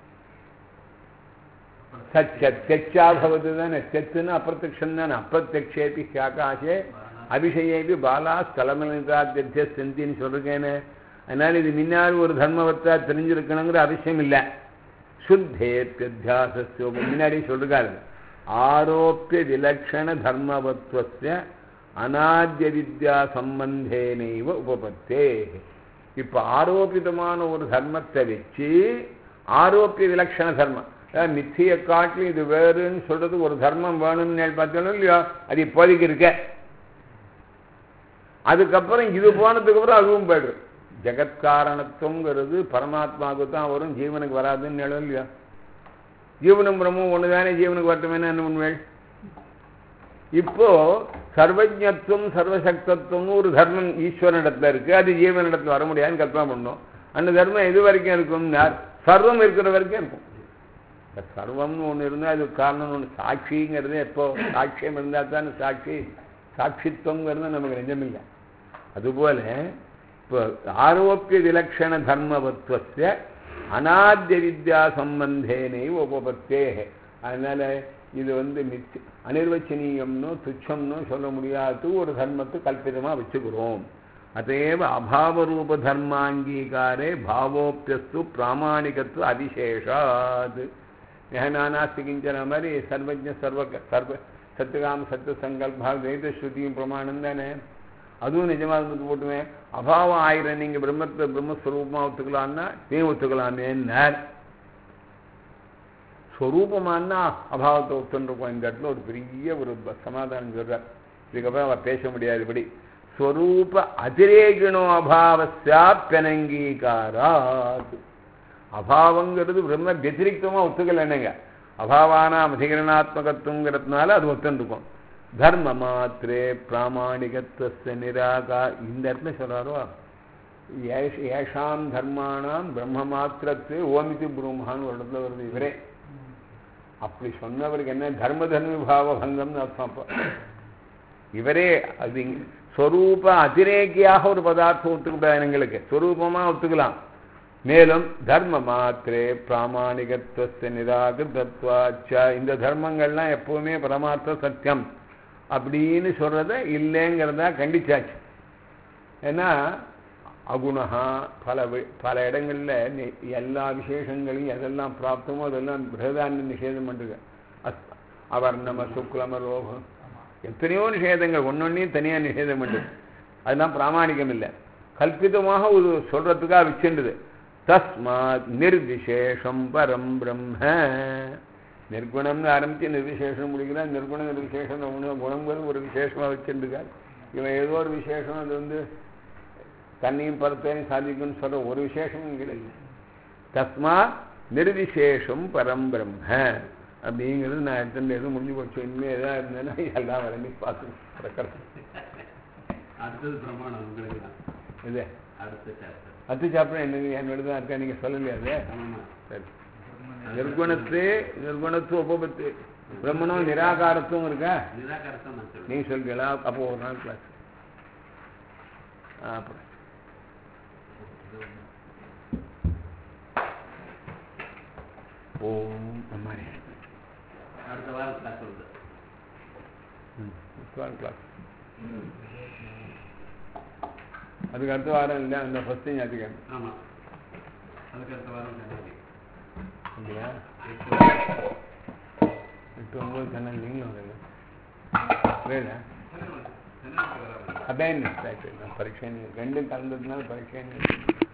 சச்சா பவது தானே செத்துன்னு அப்பிரத்யக்ஷம் தானே அப்பிரத்யக்ஷேபி ஆகாஷே அபிஷயேபி பாலா ஸ்தலமலிதாத்திய செந்தின்னு சொல்லிருக்கேனே அதனால இது முன்னாடி ஒரு தர்மவத்தா தெரிஞ்சிருக்கணுங்கிற அவசியம் இல்லை சுத்தேப்பியத்தியாசஸ்ய முன்னாடி சொல்றாரு ஆரோப்பிய விலக்ஷண தர்மவத்வஸ்ய அநாத்திய வித்யா சம்பந்தேனைவ உபபத்தே இப்ப ஆரோபிதமான ஒரு தர்மத்தை வச்சு ஆரோப்பிய விலக்ஷண தர்மம் அதாவது மித்தியை காட்டிலும் இது வேறுன்னு சொல்றது ஒரு தர்மம் வேணும்னு பார்த்தாலும் இல்லையோ அது இப்போதைக்கு இருக்க அதுக்கப்புறம் இது போனதுக்கு அப்புறம் அதுவும் போயிடும் ஜெகத்காரணத்துவங்கிறது பரமாத்மாவுக்கு தான் வரும் ஜீவனுக்கு வராதுன்னு நிலம் இல்லையா ஜீவனும் பிரமும் ஒன்று தானே ஜீவனுக்கு வரட்டுமேனா என்ன உண்மை இப்போ சர்வஜத்துவம் சர்வசக்தத்துவம்னு ஒரு தர்மம் ஈஸ்வரனிடத்துல இருக்கு அது ஜீவனிடத்துல வர முடியாதுன்னு கல்பனை பண்ணோம் அந்த தர்மம் எது வரைக்கும் இருக்கும்னா சர்வம் இருக்கிற வரைக்கும் இருக்கும் இந்த சர்வம்னு ஒன்று இருந்தால் அது காரணம்னு ஒன்று சாட்சிங்கிறது எப்போ சாட்சியம் இருந்தால் தானே சாட்சி சாட்சித்துவங்கிறது நமக்கு நிஜமில்லை அதுபோல இப்போ ஆரோக்கிய விலக்ஷண தர்மவத்வஸ்ய அநாத்திய வித்யா சம்பந்தேனை உபபத்தே அதனால இது வந்து மித் அனிர்வச்சனீயம்னோ துச்சம்னோ சொல்ல முடியாத ஒரு தர்மத்தை கல்பிதமாக வச்சுக்கிறோம் அத்தேவ அபாவரூப தர்மாங்கீகாரே பாவோப்பியஸ்து பிராமாணிகத்துவ அதிசேஷாத் ஞானாஸ்தி கிஞ்சன மாதிரி சர்வஜ சர்வ சர்வ சத்துகாம சத்து சங்கல்பா வேத ஸ்ருதியும் பிரமாணம் தானே அதுவும் நிஜமாக இருந்தது போட்டுவேன் அபாவம் ஆயிரம் நீங்கள் பிரம்மத்தை பிரம்மஸ்வரூபமாக ஒத்துக்கலான்னா நீ ஒத்துக்கலாமேன்னார் ஸ்வரூபமானா அபாவத்தை ஒத்துருக்கோம் இந்த இடத்துல ஒரு பெரிய ஒரு ப- சமாதானம் சொல்றார் இதுக்கப்புறம் அவர் பேச முடியாது இப்படி ஸ்வரூப அதிரேகிணோ அபாவஸ்யாப்பியனங்கீகாராத் அபாவங்கிறது பிரம்ம வத்திரிக்தமாக ஒத்துக்கலைன்னுங்க அபாவானாம் அதிகரணாத்மகத்துவங்கிறதுனால அது ஒத்துருக்கும் தர்ம மாத்திரே பிராமாணிகத்துவ நிராகா இந்த இடத்துல சொல்றாரோ ஏஷ்- ஏஷாம் தர்மானாம் பிரம்ம மாத்திரத்து ஓமிதி பிரம்மான்னு ஒரு இடத்துல வருது இவரே அப்படி சொன்னவருக்கு என்ன தர்ம தர்ம பாவ பங்கம்னு அர்த்தம் அப்போ இவரே அது இங்க- ஸ்வரூப அதிரேக்கியாக ஒரு பதார்த்தம் ஒத்துக்கூடாது எங்களுக்கு ஸ்வரூபமாக ஒத்துக்கலாம் மேலும் தர்ம மாத்திரே பிராமாணிகத்துவ நிராகிருதத்வாச்ச இந்த தர்மங்கள்லாம் எப்பவுமே பரமார்த்த சத்தியம் அப்படின்னு சொல்றத இல்லைங்கிறதா கண்டிச்சாச்சு ஏன்னா அகுணஹா பல வி- பல இடங்கள்ல நி- எல்லா விசேஷங்களையும் எதெல்லாம் பிராப்தமோ அதெல்லாம் பிரதான நிஷேதம் பண்ணுங்க அஸ் அவர்ணம சுக்லம ரோகம் எத்தனையோ நிஷேதங்கள் ஒன்னொன்னையும் தனியாக நிஷேதம் பண்ணுது அதெல்லாம் பிராமாணிகம் இல்லை கல்பிதமாக ஒரு சொல்றதுக்காக வச்சுண்டுது தஸ்மாத் நிர்விசேஷம் பரம் பிரம்ம நிர்குணம்னு ஆரம்பிச்சு நிர்விசேஷம் முடிக்கிறான் நிர்குணம் நிர்விசேஷம் குணம் குணங்கள் ஒரு விசேஷமாக வச்சுருக்கார் இவன் ஏதோ ஒரு விசேஷம் அது வந்து தன்னையும் பரத்தையும் சாதிக்கும்னு சொல்ற ஒரு விசேஷமும் கிடையாது தஸ்மா நிர்விசேஷம் பரம் பிரம்ம அப்படிங்கிறது நான் எடுத்துட்டு எதுவும் முடிஞ்சு போச்சு இனிமேல் எதாவது இருந்தேன்னா எல்லாம் விளங்கி பார்த்து பிரகடனம் அடுத்தது பிரமாணம் உங்களுக்கு தான் இது அடுத்த சாப்டர் அத்து சாப்பிட என்ன என்னோட தான் இருக்கா நீங்க சொல்லலையா அது ஆமாம் சரி நிர்குணத்து நிர்குணத்து உபபத்து பிரம்மனும் நிராகாரத்தும் இருக்கா நிராகரத்தை நான் சொல்றேன் நீ சொல்றீங்களா அப்போ ஒரு நாள் கிளாஸ் அப்புறம் ஓம் அம்மாரி அடுத்த வாரம் கிளாஸ் வருது வாரம் கிளாஸ் அதுக்கு அடுத்த வாரம் இல்லை அந்த ஃபஸ்ட்டு ஞாயிற்றுக்கிழமை ஆமாம் அதுக்கு அடுத்த வாரம் கண்டிப்பாக இல்லையா எட்டு ஒம்பது கண்ணா நீங்களும் வரல வேலை தென்னாலிக்கு வராமல் ಅದೇನು ಪರೀಕ್ಷೆ ರೆಂಡು ಕಲಂದದ್ಮೇಲೆ ಪರೀಕ್ಷೆ